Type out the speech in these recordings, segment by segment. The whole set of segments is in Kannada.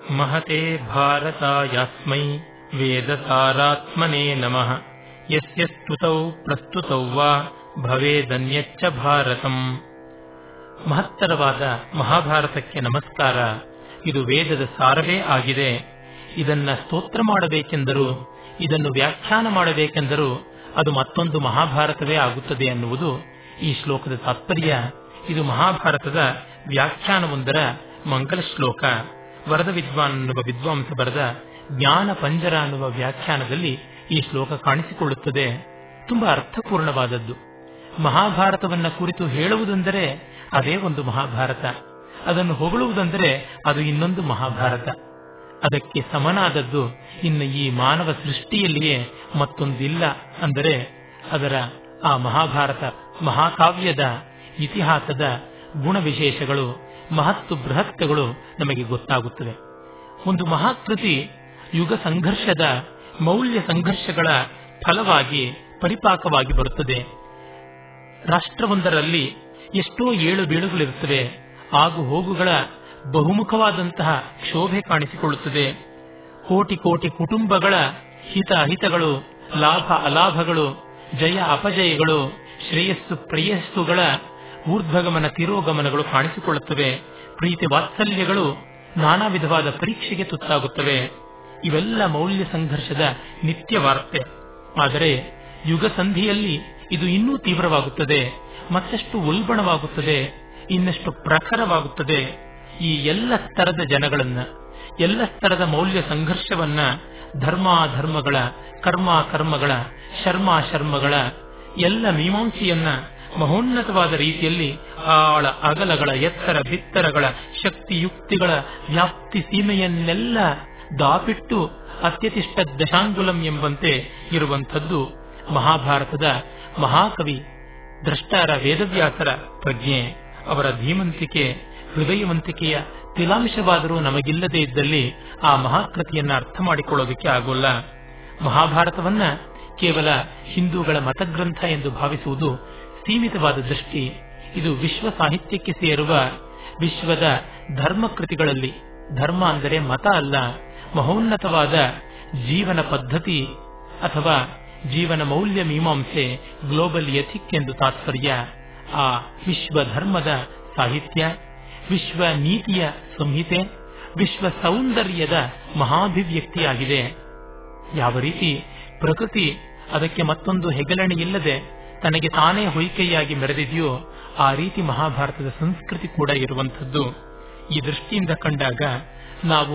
महते भारतायास्मै वेदसारात्मने नमः यस्य स्तुतौ ಪ್ರಸ್ತುತೌ ವಾ ಭವೇದನ್ಯಚ್ಚ ಭಾರತಂ ಮಹತ್ತರವಾದ ಮಹಾಭಾರತಕ್ಕೆ ನಮಸ್ಕಾರ ಇದು ವೇದದ ಸಾರವೇ ಆಗಿದೆ ಇದನ್ನ ಸ್ತೋತ್ರ ಮಾಡಬೇಕೆಂದರೂ ಇದನ್ನು ವ್ಯಾಖ್ಯಾನ ಮಾಡಬೇಕೆಂದರೂ ಅದು ಮತ್ತೊಂದು ಮಹಾಭಾರತವೇ ಆಗುತ್ತದೆ ಅನ್ನುವುದು ಈ ಶ್ಲೋಕದ ತಾತ್ಪರ್ಯ ಇದು ಮಹಾಭಾರತದ ವ್ಯಾಖ್ಯಾನವೊಂದರ ಮಂಗಲ ಶ್ಲೋಕ ವರದ ವಿದ್ವಾನ್ ಅನ್ನುವ ವಿದ್ವಾಂಸ ಬರೆದ ಜ್ಞಾನ ಪಂಜರ ಅನ್ನುವ ವ್ಯಾಖ್ಯಾನದಲ್ಲಿ ಈ ಶ್ಲೋಕ ಕಾಣಿಸಿಕೊಳ್ಳುತ್ತದೆ ತುಂಬಾ ಅರ್ಥಪೂರ್ಣವಾದದ್ದು ಮಹಾಭಾರತವನ್ನ ಕುರಿತು ಹೇಳುವುದೆಂದರೆ ಅದೇ ಒಂದು ಮಹಾಭಾರತ ಅದನ್ನು ಹೊಗಳುವುದೆಂದರೆ ಅದು ಇನ್ನೊಂದು ಮಹಾಭಾರತ ಅದಕ್ಕೆ ಸಮನಾದದ್ದು ಇನ್ನು ಈ ಮಾನವ ಸೃಷ್ಟಿಯಲ್ಲಿಯೇ ಮತ್ತೊಂದಿಲ್ಲ ಅಂದರೆ ಅದರ ಆ ಮಹಾಭಾರತ ಮಹಾಕಾವ್ಯದ ಇತಿಹಾಸದ ಗುಣವಿಶೇಷಗಳು ಮಹತ್ತು ಬೃಹತ್ಗಳು ನಮಗೆ ಗೊತ್ತಾಗುತ್ತವೆ ಒಂದು ಮಹಾಕೃತಿ ಯುಗ ಸಂಘರ್ಷದ ಮೌಲ್ಯ ಸಂಘರ್ಷಗಳ ಫಲವಾಗಿ ಪರಿಪಾಕವಾಗಿ ಬರುತ್ತದೆ ರಾಷ್ಟ್ರವೊಂದರಲ್ಲಿ ಎಷ್ಟೋ ಏಳು ಬೀಳುಗಳಿರುತ್ತವೆ ಆಗು ಹೋಗುಗಳ ಬಹುಮುಖವಾದಂತಹ ಕ್ಷೋಭೆ ಕಾಣಿಸಿಕೊಳ್ಳುತ್ತದೆ ಕೋಟಿ ಕೋಟಿ ಕುಟುಂಬಗಳ ಹಿತ ಅಹಿತಗಳು ಲಾಭ ಅಲಾಭಗಳು ಜಯ ಅಪಜಯಗಳು ಶ್ರೇಯಸ್ಸು ಪ್ರೇಯಸ್ಸುಗಳ ಊರ್ಧ್ವಗಮನ ತಿರೋಗಮನಗಳು ಕಾಣಿಸಿಕೊಳ್ಳುತ್ತವೆ ಪ್ರೀತಿ ವಾತ್ಸಲ್ಯಗಳು ನಾನಾ ವಿಧವಾದ ಪರೀಕ್ಷೆಗೆ ತುತ್ತಾಗುತ್ತವೆ ಇವೆಲ್ಲ ಮೌಲ್ಯ ಸಂಘರ್ಷದ ನಿತ್ಯ ವಾರ್ತೆ ಆದರೆ ಯುಗ ಸಂಧಿಯಲ್ಲಿ ಇದು ಇನ್ನೂ ತೀವ್ರವಾಗುತ್ತದೆ ಮತ್ತಷ್ಟು ಉಲ್ಬಣವಾಗುತ್ತದೆ ಇನ್ನಷ್ಟು ಪ್ರಖರವಾಗುತ್ತದೆ ಈ ಎಲ್ಲ ಸ್ತರದ ಜನಗಳನ್ನ ಎಲ್ಲ ಸ್ತರದ ಮೌಲ್ಯ ಸಂಘರ್ಷವನ್ನ ಧರ್ಮಾಧರ್ಮಗಳ ಕರ್ಮ ಕರ್ಮಗಳ ಶರ್ಮ ಶರ್ಮಗಳ ಎಲ್ಲ ಮೀಮಾಂಸೆಯನ್ನ ಮಹೋನ್ನತವಾದ ರೀತಿಯಲ್ಲಿ ಆಳ ಅಗಲಗಳ ಎತ್ತರ ಬಿತ್ತರಗಳ ಶಕ್ತಿ ಯುಕ್ತಿಗಳ ವ್ಯಾಪ್ತಿ ಸೀಮೆಯನ್ನೆಲ್ಲ ದಾಪಿಟ್ಟು ಅತ್ಯತಿಷ್ಠ ದಶಾಂಗುಲಂ ಎಂಬಂತೆ ಇರುವಂಥದ್ದು ಮಹಾಭಾರತದ ಮಹಾಕವಿ ದ್ರಷ್ಟಾರ ವೇದವ್ಯಾಸರ ಪ್ರಜ್ಞೆ ಅವರ ಧೀಮಂತಿಕೆ ಹೃದಯವಂತಿಕೆಯ ತಿಲಾಂಶವಾದರೂ ನಮಗಿಲ್ಲದೆ ಇದ್ದಲ್ಲಿ ಆ ಮಹಾಕೃತಿಯನ್ನ ಅರ್ಥ ಮಾಡಿಕೊಳ್ಳೋದಕ್ಕೆ ಆಗೋಲ್ಲ ಮಹಾಭಾರತವನ್ನ ಕೇವಲ ಹಿಂದೂಗಳ ಮತಗ್ರಂಥ ಎಂದು ಭಾವಿಸುವುದು ಸೀಮಿತವಾದ ದೃಷ್ಟಿ ಇದು ವಿಶ್ವ ಸಾಹಿತ್ಯಕ್ಕೆ ಸೇರುವ ವಿಶ್ವದ ಧರ್ಮ ಕೃತಿಗಳಲ್ಲಿ ಧರ್ಮ ಅಂದರೆ ಮತ ಅಲ್ಲ ಮಹೋನ್ನತವಾದ ಜೀವನ ಪದ್ಧತಿ ಅಥವಾ ಜೀವನ ಮೌಲ್ಯ ಮೀಮಾಂಸೆ ಗ್ಲೋಬಲ್ ಎಥಿಕ್ ಎಂದು ತಾತ್ಪರ್ಯ ಆ ವಿಶ್ವ ಧರ್ಮದ ಸಾಹಿತ್ಯ ವಿಶ್ವ ನೀತಿಯ ಸಂಹಿತೆ ವಿಶ್ವ ಸೌಂದರ್ಯದ ಮಹಾಭಿವ್ಯಕ್ತಿಯಾಗಿದೆ ಯಾವ ರೀತಿ ಪ್ರಕೃತಿ ಅದಕ್ಕೆ ಮತ್ತೊಂದು ಹೆಗಲಣೆ ಇಲ್ಲದೆ ತನಗೆ ತಾನೇ ಹೊಯ್ಕೆಯಾಗಿ ಮೆರೆದಿದೆಯೋ ಆ ರೀತಿ ಮಹಾಭಾರತದ ಸಂಸ್ಕೃತಿ ಕೂಡ ಇರುವಂಥದ್ದು ಈ ದೃಷ್ಟಿಯಿಂದ ಕಂಡಾಗ ನಾವು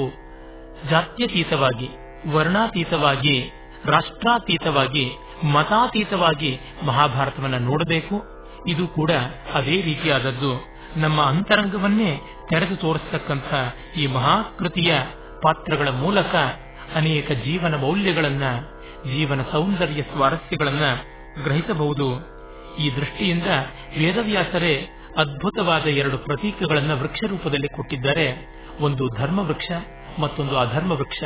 ಜಾತ್ಯತೀತವಾಗಿ ವರ್ಣಾತೀತವಾಗಿ ರಾಷ್ಟ್ರಾತೀತವಾಗಿ ಮತಾತೀತವಾಗಿ ಮಹಾಭಾರತವನ್ನು ನೋಡಬೇಕು ಇದು ಕೂಡ ಅದೇ ರೀತಿಯಾದದ್ದು ನಮ್ಮ ಅಂತರಂಗವನ್ನೇ ತೆರೆದು ತೋರಿಸ್ತಕ್ಕಂಥ ಈ ಮಹಾಕೃತಿಯ ಪಾತ್ರಗಳ ಮೂಲಕ ಅನೇಕ ಜೀವನ ಮೌಲ್ಯಗಳನ್ನ ಜೀವನ ಸೌಂದರ್ಯ ಸ್ವಾರಸ್ಯಗಳನ್ನ ಗ್ರಹಿಸಬಹುದು ಈ ದೃಷ್ಟಿಯಿಂದ ವೇದವ್ಯಾಸರೇ ಅದ್ಭುತವಾದ ಎರಡು ಪ್ರತೀಕಗಳನ್ನ ವೃಕ್ಷ ರೂಪದಲ್ಲಿ ಕೊಟ್ಟಿದ್ದಾರೆ ಒಂದು ಧರ್ಮ ವೃಕ್ಷ ಮತ್ತೊಂದು ಅಧರ್ಮ ವೃಕ್ಷ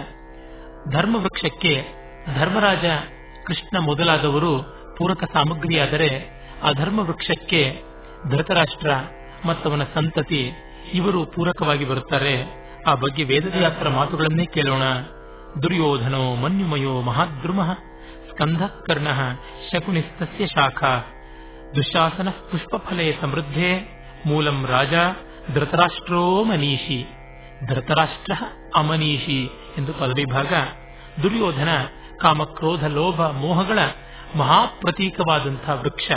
ಧರ್ಮ ವೃಕ್ಷಕ್ಕೆ ಧರ್ಮರಾಜ ಕೃಷ್ಣ ಮೊದಲಾದವರು ಪೂರಕ ಸಾಮಗ್ರಿಯಾದರೆ ಅಧರ್ಮ ವೃಕ್ಷಕ್ಕೆ ಧೃತರಾಷ್ಟ್ರ ಮತ್ತವನ ಸಂತತಿ ಇವರು ಪೂರಕವಾಗಿ ಬರುತ್ತಾರೆ ಆ ಬಗ್ಗೆ ವೇದವ್ಯಾಸರ ಮಾತುಗಳನ್ನೇ ಕೇಳೋಣ ದುರ್ಯೋಧನೋ ಮನ್ಯುಮಯೋ ಮಹಾದ್ರುಮ ಸ್ಕಂಧ ಕರ್ಣ ಶಕುನಿಸ್ತಸ್ಯ ಶಾಖಾ ದುಶಾಸನ ಪುಷ್ಪಫಲೆ ಸಮೃದ್ಧೆ ಮೂಲಂ ರಾಜ ಧೃತರಾಷ್ಟ್ರೋ ಮನೀಷಿ ಧೃತರಾಷ್ಟ್ರ ಅಮನೀಷಿ ಎಂದು ಪದವಿಭಾಗ ದುರ್ಯೋಧನ ಕಾಮಕ್ರೋಧ ಲೋಭ ಮೋಹಗಳ ಮಹಾಪ್ರತೀಕವಾದಂತಹ ವೃಕ್ಷ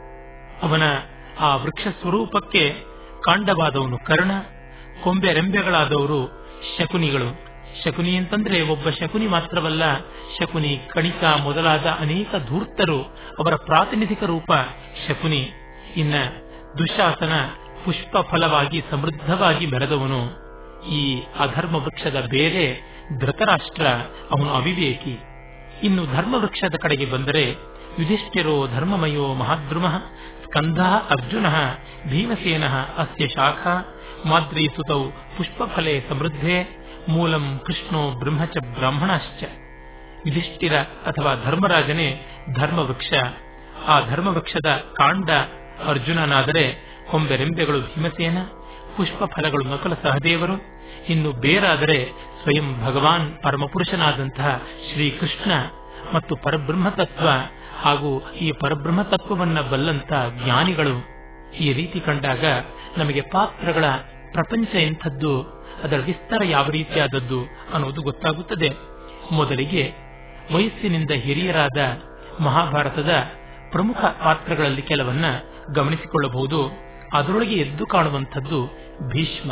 ಅವನ ಆ ವೃಕ್ಷ ಸ್ವರೂಪಕ್ಕೆ ಕಾಂಡವಾದವನು ಕರ್ಣ ಕೊಂಬೆ ರೆಂಬೆಗಳಾದವರು ಶಕುನಿಗಳು ಶಕುನಿ ಅಂತಂದ್ರೆ ಒಬ್ಬ ಶಕುನಿ ಮಾತ್ರವಲ್ಲ ಶಕುನಿ ಕಣಿಕ ಮೊದಲಾದ ಅನೇಕ ಧೂರ್ತರು ಅವರ ಪ್ರಾತಿನಿಧಿಕ ರೂಪ ಶಕುನಿ ಇನ್ನ ದುಶಾಸನ ಪುಷ್ಪ ಫಲವಾಗಿ ಸಮೃದ್ಧವಾಗಿ ಮೆರೆದವನು ಈ ಅಧರ್ಮ ವೃಕ್ಷದ ಬೇರೆ ಧೃತರಾಷ್ಟ್ರ ಅವನು ಅವಿವೇಕಿ ಇನ್ನು ಧರ್ಮ ವೃಕ್ಷದ ಕಡೆಗೆ ಬಂದರೆ ಯುಧಿಷ್ಠಿರೋ ಧರ್ಮಮಯೋ ಮಹಾದ್ರುಮ ಸ್ಕಂಧ ಅರ್ಜುನ ಭೀಮಸೇನ ಅಸ್ಯ ಶಾಖಾ ಮಾದ್ರೀಸುತೌ ಪುಷ್ಪಫಲೆ ಸಮೃದ್ಧೆ ಮೂಲಂ ಕೃಷ್ಣೋ ಬ್ರಹ್ಮಚ ಬ್ರಾಹ್ಮಣಶ್ಚ ಯುಧಿಷ್ಠಿರ ಅಥವಾ ಧರ್ಮರಾಜನೇ ಧರ್ಮವೃಕ್ಷ ಆ ಧರ್ಮವೃಕ್ಷದ ಕಾಂಡ ಅರ್ಜುನನಾದರೆ ಕೊಂಬೆರೆಂಬೆಗಳು ಭೀಮಸೇನ ಪುಷ್ಪ ಫಲಗಳು ನಕಲ ಸಹದೇವರು ಇನ್ನು ಬೇರಾದರೆ ಸ್ವಯಂ ಭಗವಾನ್ ಪರಮಪುರುಷನಾದಂತಹ ಶ್ರೀಕೃಷ್ಣ ಮತ್ತು ಪರಬ್ರಹ್ಮ ತತ್ವ ಹಾಗೂ ಈ ಪರಬ್ರಹ್ಮ ತತ್ವವನ್ನ ಬಲ್ಲಂತ ಜ್ಞಾನಿಗಳು ಈ ರೀತಿ ಕಂಡಾಗ ನಮಗೆ ಪಾತ್ರಗಳ ಪ್ರಪಂಚ ಎಂಥದ್ದು ಅದರ ವಿಸ್ತಾರ ಯಾವ ರೀತಿಯಾದದ್ದು ಅನ್ನುವುದು ಗೊತ್ತಾಗುತ್ತದೆ ಮೊದಲಿಗೆ ವಯಸ್ಸಿನಿಂದ ಹಿರಿಯರಾದ ಮಹಾಭಾರತದ ಪ್ರಮುಖ ಪಾತ್ರಗಳಲ್ಲಿ ಕೆಲವನ್ನ ಗಮನಿಸಿಕೊಳ್ಳಬಹುದು ಅದರೊಳಗೆ ಎದ್ದು ಕಾಣುವಂಥದ್ದು ಭೀಷ್ಮ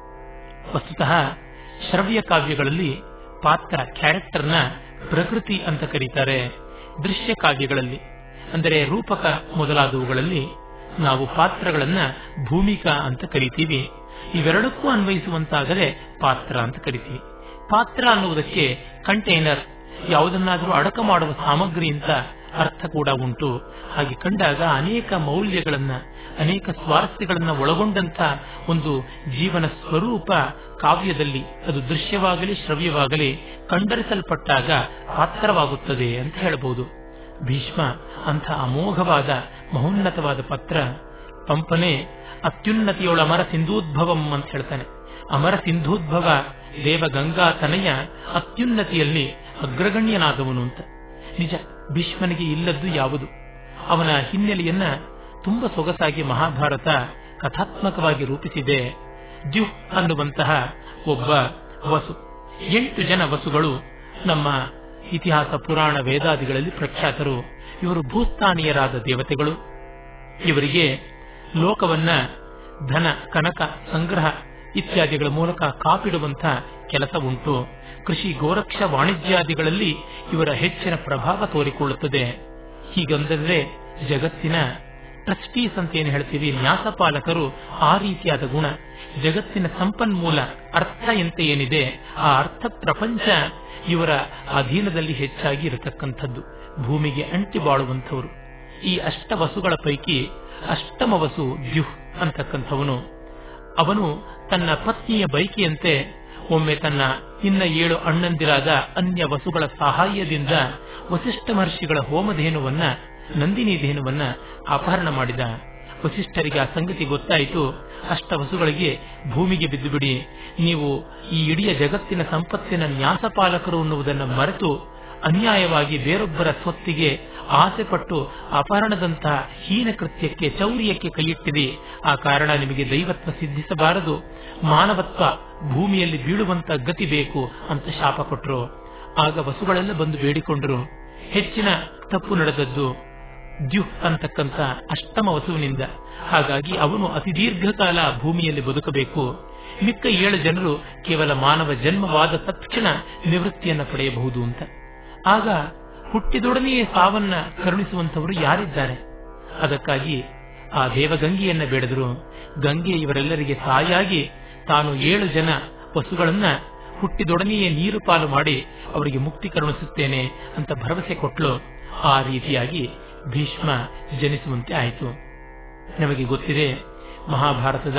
ವಸ್ತುತಃ ಶ್ರವ್ಯ ಕಾವ್ಯಗಳಲ್ಲಿ ಪಾತ್ರ ಕ್ಯಾರೆಕ್ಟರ್ನ ಪ್ರಕೃತಿ ಅಂತ ಕರೀತಾರೆ ದೃಶ್ಯ ಕಾವ್ಯಗಳಲ್ಲಿ ಅಂದರೆ ರೂಪಕ ಮೊದಲಾದವುಗಳಲ್ಲಿ ನಾವು ಪಾತ್ರಗಳನ್ನ ಭೂಮಿಕಾ ಅಂತ ಕರಿತೀವಿ ಇವೆರಡಕ್ಕೂ ಅನ್ವಯಿಸುವಂತಾದರೆ ಪಾತ್ರ ಅಂತ ಕರಿತೀವಿ ಪಾತ್ರ ಅನ್ನುವುದಕ್ಕೆ ಕಂಟೈನರ್ ಯಾವುದನ್ನಾದರೂ ಅಡಕ ಮಾಡುವ ಸಾಮಗ್ರಿ ಅಂತ ಅರ್ಥ ಕೂಡ ಉಂಟು ಹಾಗೆ ಕಂಡಾಗ ಅನೇಕ ಮೌಲ್ಯಗಳನ್ನ ಅನೇಕ ಸ್ವಾರಸ್ಯಗಳನ್ನ ಒಳಗೊಂಡಂತ ಒಂದು ಜೀವನ ಸ್ವರೂಪ ಕಾವ್ಯದಲ್ಲಿ ಅದು ದೃಶ್ಯವಾಗಲಿ ಶ್ರವ್ಯವಾಗಲಿ ಕಂಡರಿಸಲ್ಪಟ್ಟಾಗ ಪಾತ್ರವಾಗುತ್ತದೆ ಅಂತ ಹೇಳಬಹುದು ಭೀಷ್ಮ ಅಂಥ ಅಮೋಘವಾದ ಮಹೋನ್ನತವಾದ ಪತ್ರ ಪಂಪನೆ ಅತ್ಯುನ್ನತಿಯೊಳ ಅಮರ ಸಿಂಧೂದ್ಭವಂ ಅಂತ ಹೇಳ್ತಾನೆ ಅಮರ ಸಿಂಧೂದ್ಭವ ದೇವ ಗಂಗಾ ತನಯ ಅತ್ಯುನ್ನತಿಯಲ್ಲಿ ಅಗ್ರಗಣ್ಯನಾದವನು ಅಂತ ನಿಜ ಭೀಷ್ಮನಿಗೆ ಇಲ್ಲದ್ದು ಯಾವುದು ಅವನ ಹಿನ್ನೆಲೆಯನ್ನ ತುಂಬಾ ಸೊಗಸಾಗಿ ಮಹಾಭಾರತ ಕಥಾತ್ಮಕವಾಗಿ ರೂಪಿಸಿದೆ ದ್ಯುಹ್ ಅನ್ನುವಂತಹ ಒಬ್ಬ ವಸು ಎಂಟು ಜನ ವಸುಗಳು ನಮ್ಮ ಇತಿಹಾಸ ಪುರಾಣ ವೇದಾದಿಗಳಲ್ಲಿ ಪ್ರಖ್ಯಾತರು ಇವರು ಭೂಸ್ಥಾನೀಯರಾದ ದೇವತೆಗಳು ಇವರಿಗೆ ಲೋಕವನ್ನ ಧನ ಕನಕ ಸಂಗ್ರಹ ಇತ್ಯಾದಿಗಳ ಮೂಲಕ ಕಾಪಿಡುವಂತ ಕೆಲಸ ಉಂಟು ಕೃಷಿ ಗೋರಕ್ಷ ವಾಣಿಜ್ಯಾದಿಗಳಲ್ಲಿ ಇವರ ಹೆಚ್ಚಿನ ಪ್ರಭಾವ ತೋರಿಕೊಳ್ಳುತ್ತದೆ ಹೀಗಂದರೆ ಜಗತ್ತಿನ ಟ್ರಸ್ಟೀಸ್ ಅಂತ ಏನು ಹೇಳ್ತೀವಿ ನ್ಯಾಸಪಾಲಕರು ಆ ರೀತಿಯಾದ ಗುಣ ಜಗತ್ತಿನ ಸಂಪನ್ಮೂಲ ಅರ್ಥ ಎಂತ ಏನಿದೆ ಆ ಅರ್ಥ ಪ್ರಪಂಚ ಇವರ ಅಧೀನದಲ್ಲಿ ಹೆಚ್ಚಾಗಿ ಇರತಕ್ಕಂಥದ್ದು ಭೂಮಿಗೆ ಅಂಟಿ ಬಾಳುವಂಥವರು ಈ ಅಷ್ಟ ವಸುಗಳ ಪೈಕಿ ಅಷ್ಟಮ ವಸು ದ್ಯುಹ್ ಅಂತಕ್ಕಂಥವನು ಅವನು ತನ್ನ ಪತ್ನಿಯ ಬೈಕಿಯಂತೆ ಒಮ್ಮೆ ತನ್ನ ಇನ್ನ ಏಳು ಅಣ್ಣಂದಿರಾದ ಅನ್ಯ ವಸುಗಳ ಸಹಾಯದಿಂದ ವಸಿಷ್ಠ ಮಹರ್ಷಿಗಳ ಹೋಮಧೇನುವನ್ನ ನಂದಿನಿ ಧೇನುವನ್ನ ಅಪಹರಣ ಮಾಡಿದ ವಸಿಷ್ಠರಿಗೆ ಆ ಸಂಗತಿ ಗೊತ್ತಾಯಿತು ಅಷ್ಟ ವಸುಗಳಿಗೆ ಭೂಮಿಗೆ ಬಿದ್ದು ಬಿಡಿ ನೀವು ಈ ಇಡೀ ಜಗತ್ತಿನ ಸಂಪತ್ತಿನ ನ್ಯಾಸಪಾಲಕರು ಅನ್ನುವುದನ್ನು ಮರೆತು ಅನ್ಯಾಯವಾಗಿ ಬೇರೊಬ್ಬರ ಸ್ವತ್ತಿಗೆ ಆಸೆ ಪಟ್ಟು ಅಪಹರಣದಂತಹ ಹೀನ ಕೃತ್ಯಕ್ಕೆ ಚೌರ್ಯಕ್ಕೆ ಕೈಯಿಟ್ಟಿದೆ ಆ ಕಾರಣ ನಿಮಗೆ ದೈವತ್ವ ಸಿದ್ಧಿಸಬಾರದು ಮಾನವತ್ವ ಭೂಮಿಯಲ್ಲಿ ಬೀಳುವಂತ ಗತಿ ಬೇಕು ಅಂತ ಶಾಪ ಕೊಟ್ಟರು ಆಗ ವಸುಗಳೆಲ್ಲ ಬಂದು ಬೇಡಿಕೊಂಡರು ಹೆಚ್ಚಿನ ತಪ್ಪು ನಡೆದದ್ದು ದ್ಯುಹ್ ಅಂತಕ್ಕಂಥ ಅಷ್ಟಮ ವಸುವಿನಿಂದ ಹಾಗಾಗಿ ಅವನು ಅತಿ ದೀರ್ಘಕಾಲ ಭೂಮಿಯಲ್ಲಿ ಬದುಕಬೇಕು ಮಿಕ್ಕ ಏಳು ಜನರು ಕೇವಲ ಮಾನವ ಜನ್ಮವಾದ ತಕ್ಷಣ ನಿವೃತ್ತಿಯನ್ನ ಪಡೆಯಬಹುದು ಅಂತ ಆಗ ಹುಟ್ಟಿದೊಡನೆಯೇ ಸಾವನ್ನ ಕರುಣಿಸುವಂತವರು ಯಾರಿದ್ದಾರೆ ಅದಕ್ಕಾಗಿ ಆ ದೇವಗಂಗೆಯನ್ನ ಬೇಡಿದರು ಗಂಗೆ ಇವರೆಲ್ಲರಿಗೆ ತಾಯಾಗಿ ತಾನು ಏಳು ಜನ ವಸುಗಳನ್ನ ಹುಟ್ಟಿದೊಡನೆಯೇ ನೀರು ಪಾಲು ಮಾಡಿ ಅವರಿಗೆ ಮುಕ್ತಿ ಕರುಣಿಸುತ್ತೇನೆ ಅಂತ ಭರವಸೆ ಕೊಟ್ಲು ಆ ರೀತಿಯಾಗಿ ಭೀಷ್ಮ ಜನಿಸುವಂತೆ ಆಯಿತು ನಮಗೆ ಗೊತ್ತಿದೆ ಮಹಾಭಾರತದ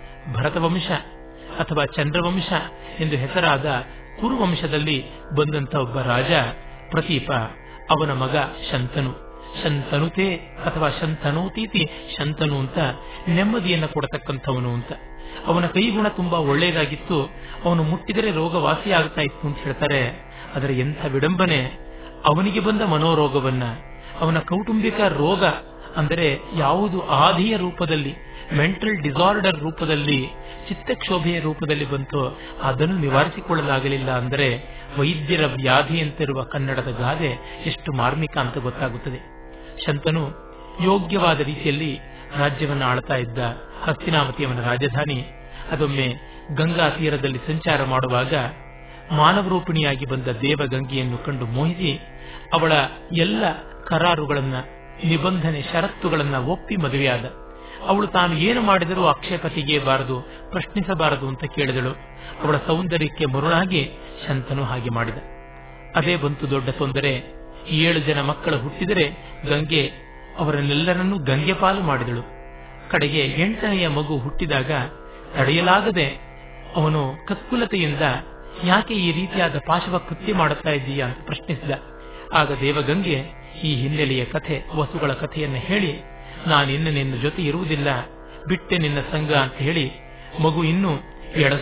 ಭರತವಂಶ ಅಥವಾ ಚಂದ್ರವಂಶ ಎಂದು ಹೆಸರಾದ ಕುರುವಂಶದಲ್ಲಿ ಬಂದಂತ ಒಬ್ಬ ರಾಜ ಪ್ರತೀಪ ಅವನ ಮಗ ಶಂತನು ಶಂತನುತೆ ಅಥವಾ ಶಂತನೋತೀತಿ ಶಂತನು ಅಂತ ನೆಮ್ಮದಿಯನ್ನ ಕೊಡತಕ್ಕಂಥವನು ಅಂತ ಅವನ ಕೈಗುಣ ತುಂಬಾ ಒಳ್ಳೆಯದಾಗಿತ್ತು ಅವನು ಮುಟ್ಟಿದರೆ ರೋಗ ವಾಸಿಯಾಗ್ತಾ ಇತ್ತು ಅಂತ ಹೇಳ್ತಾರೆ ಅದರ ಎಂಥ ವಿಡಂಬನೆ ಅವನಿಗೆ ಬಂದ ಮನೋರೋಗವನ್ನ ಅವನ ಕೌಟುಂಬಿಕ ರೋಗ ಅಂದರೆ ಯಾವುದು ಆದಿಯ ರೂಪದಲ್ಲಿ ಮೆಂಟಲ್ ಡಿಸಾರ್ಡರ್ ರೂಪದಲ್ಲಿ ಚಿತ್ತಕ್ಷೋಭೆಯ ರೂಪದಲ್ಲಿ ಬಂತೋ ಅದನ್ನು ನಿವಾರಿಸಿಕೊಳ್ಳಲಾಗಲಿಲ್ಲ ಅಂದರೆ ವೈದ್ಯರ ವ್ಯಾಧಿ ಅಂತಿರುವ ಕನ್ನಡದ ಗಾದೆ ಎಷ್ಟು ಮಾರ್ಮಿಕ ಅಂತ ಗೊತ್ತಾಗುತ್ತದೆ ಶಂತನು ಯೋಗ್ಯವಾದ ರೀತಿಯಲ್ಲಿ ರಾಜ್ಯವನ್ನು ಆಳ್ತಾ ಇದ್ದ ಹಸ್ತಿನಾವತಿ ಅವನ ರಾಜಧಾನಿ ಅದೊಮ್ಮೆ ಗಂಗಾ ತೀರದಲ್ಲಿ ಸಂಚಾರ ಮಾಡುವಾಗ ಮಾನವರೂಪಿಣಿಯಾಗಿ ಬಂದ ದೇವಗಂಗೆಯನ್ನು ಕಂಡು ಮೋಹಿಸಿ ಅವಳ ಎಲ್ಲ ಕರಾರುಗಳನ್ನ ನಿಬಂಧನೆ ಷರತ್ತುಗಳನ್ನ ಒಪ್ಪಿ ಮದುವೆಯಾದ ಅವಳು ತಾನು ಏನು ಮಾಡಿದರೂ ಆಕ್ಷೇಪ ತೆಗೆಯಬಾರದು ಪ್ರಶ್ನಿಸಬಾರದು ಅಂತ ಕೇಳಿದಳು ಅವಳ ಸೌಂದರ್ಯಕ್ಕೆ ಮರುಳಾಗಿ ಶಂತನು ಹಾಗೆ ಮಾಡಿದ ಅದೇ ಬಂತು ದೊಡ್ಡ ತೊಂದರೆ ಏಳು ಜನ ಮಕ್ಕಳು ಹುಟ್ಟಿದರೆ ಗಂಗೆ ಅವರನ್ನೆಲ್ಲರನ್ನೂ ಗಂಗೆ ಪಾಲು ಮಾಡಿದಳು ಕಡೆಗೆ ಎಂಟನೆಯ ಮಗು ಹುಟ್ಟಿದಾಗ ತಡೆಯಲಾಗದೆ ಅವನು ಕಕ್ಕುಲತೆಯಿಂದ ಯಾಕೆ ಈ ರೀತಿಯಾದ ಪಾಶವ ಕೃತ್ಯ ಮಾಡುತ್ತಾ ಇದ್ದೀಯಾ ಅಂತ ಪ್ರಶ್ನಿಸಿದ ಆಗ ದೇವಗಂಗೆ ಈ ಹಿನ್ನೆಲೆಯ ಕಥೆ ವಸುಗಳ ಕಥೆಯನ್ನು ಹೇಳಿ ನಾನಿನ್ನು ನಿನ್ನ ಜೊತೆ ಇರುವುದಿಲ್ಲ ಬಿಟ್ಟೆ ನಿನ್ನ ಸಂಘ ಅಂತ ಹೇಳಿ ಮಗು ಇನ್ನು ಎಳಸು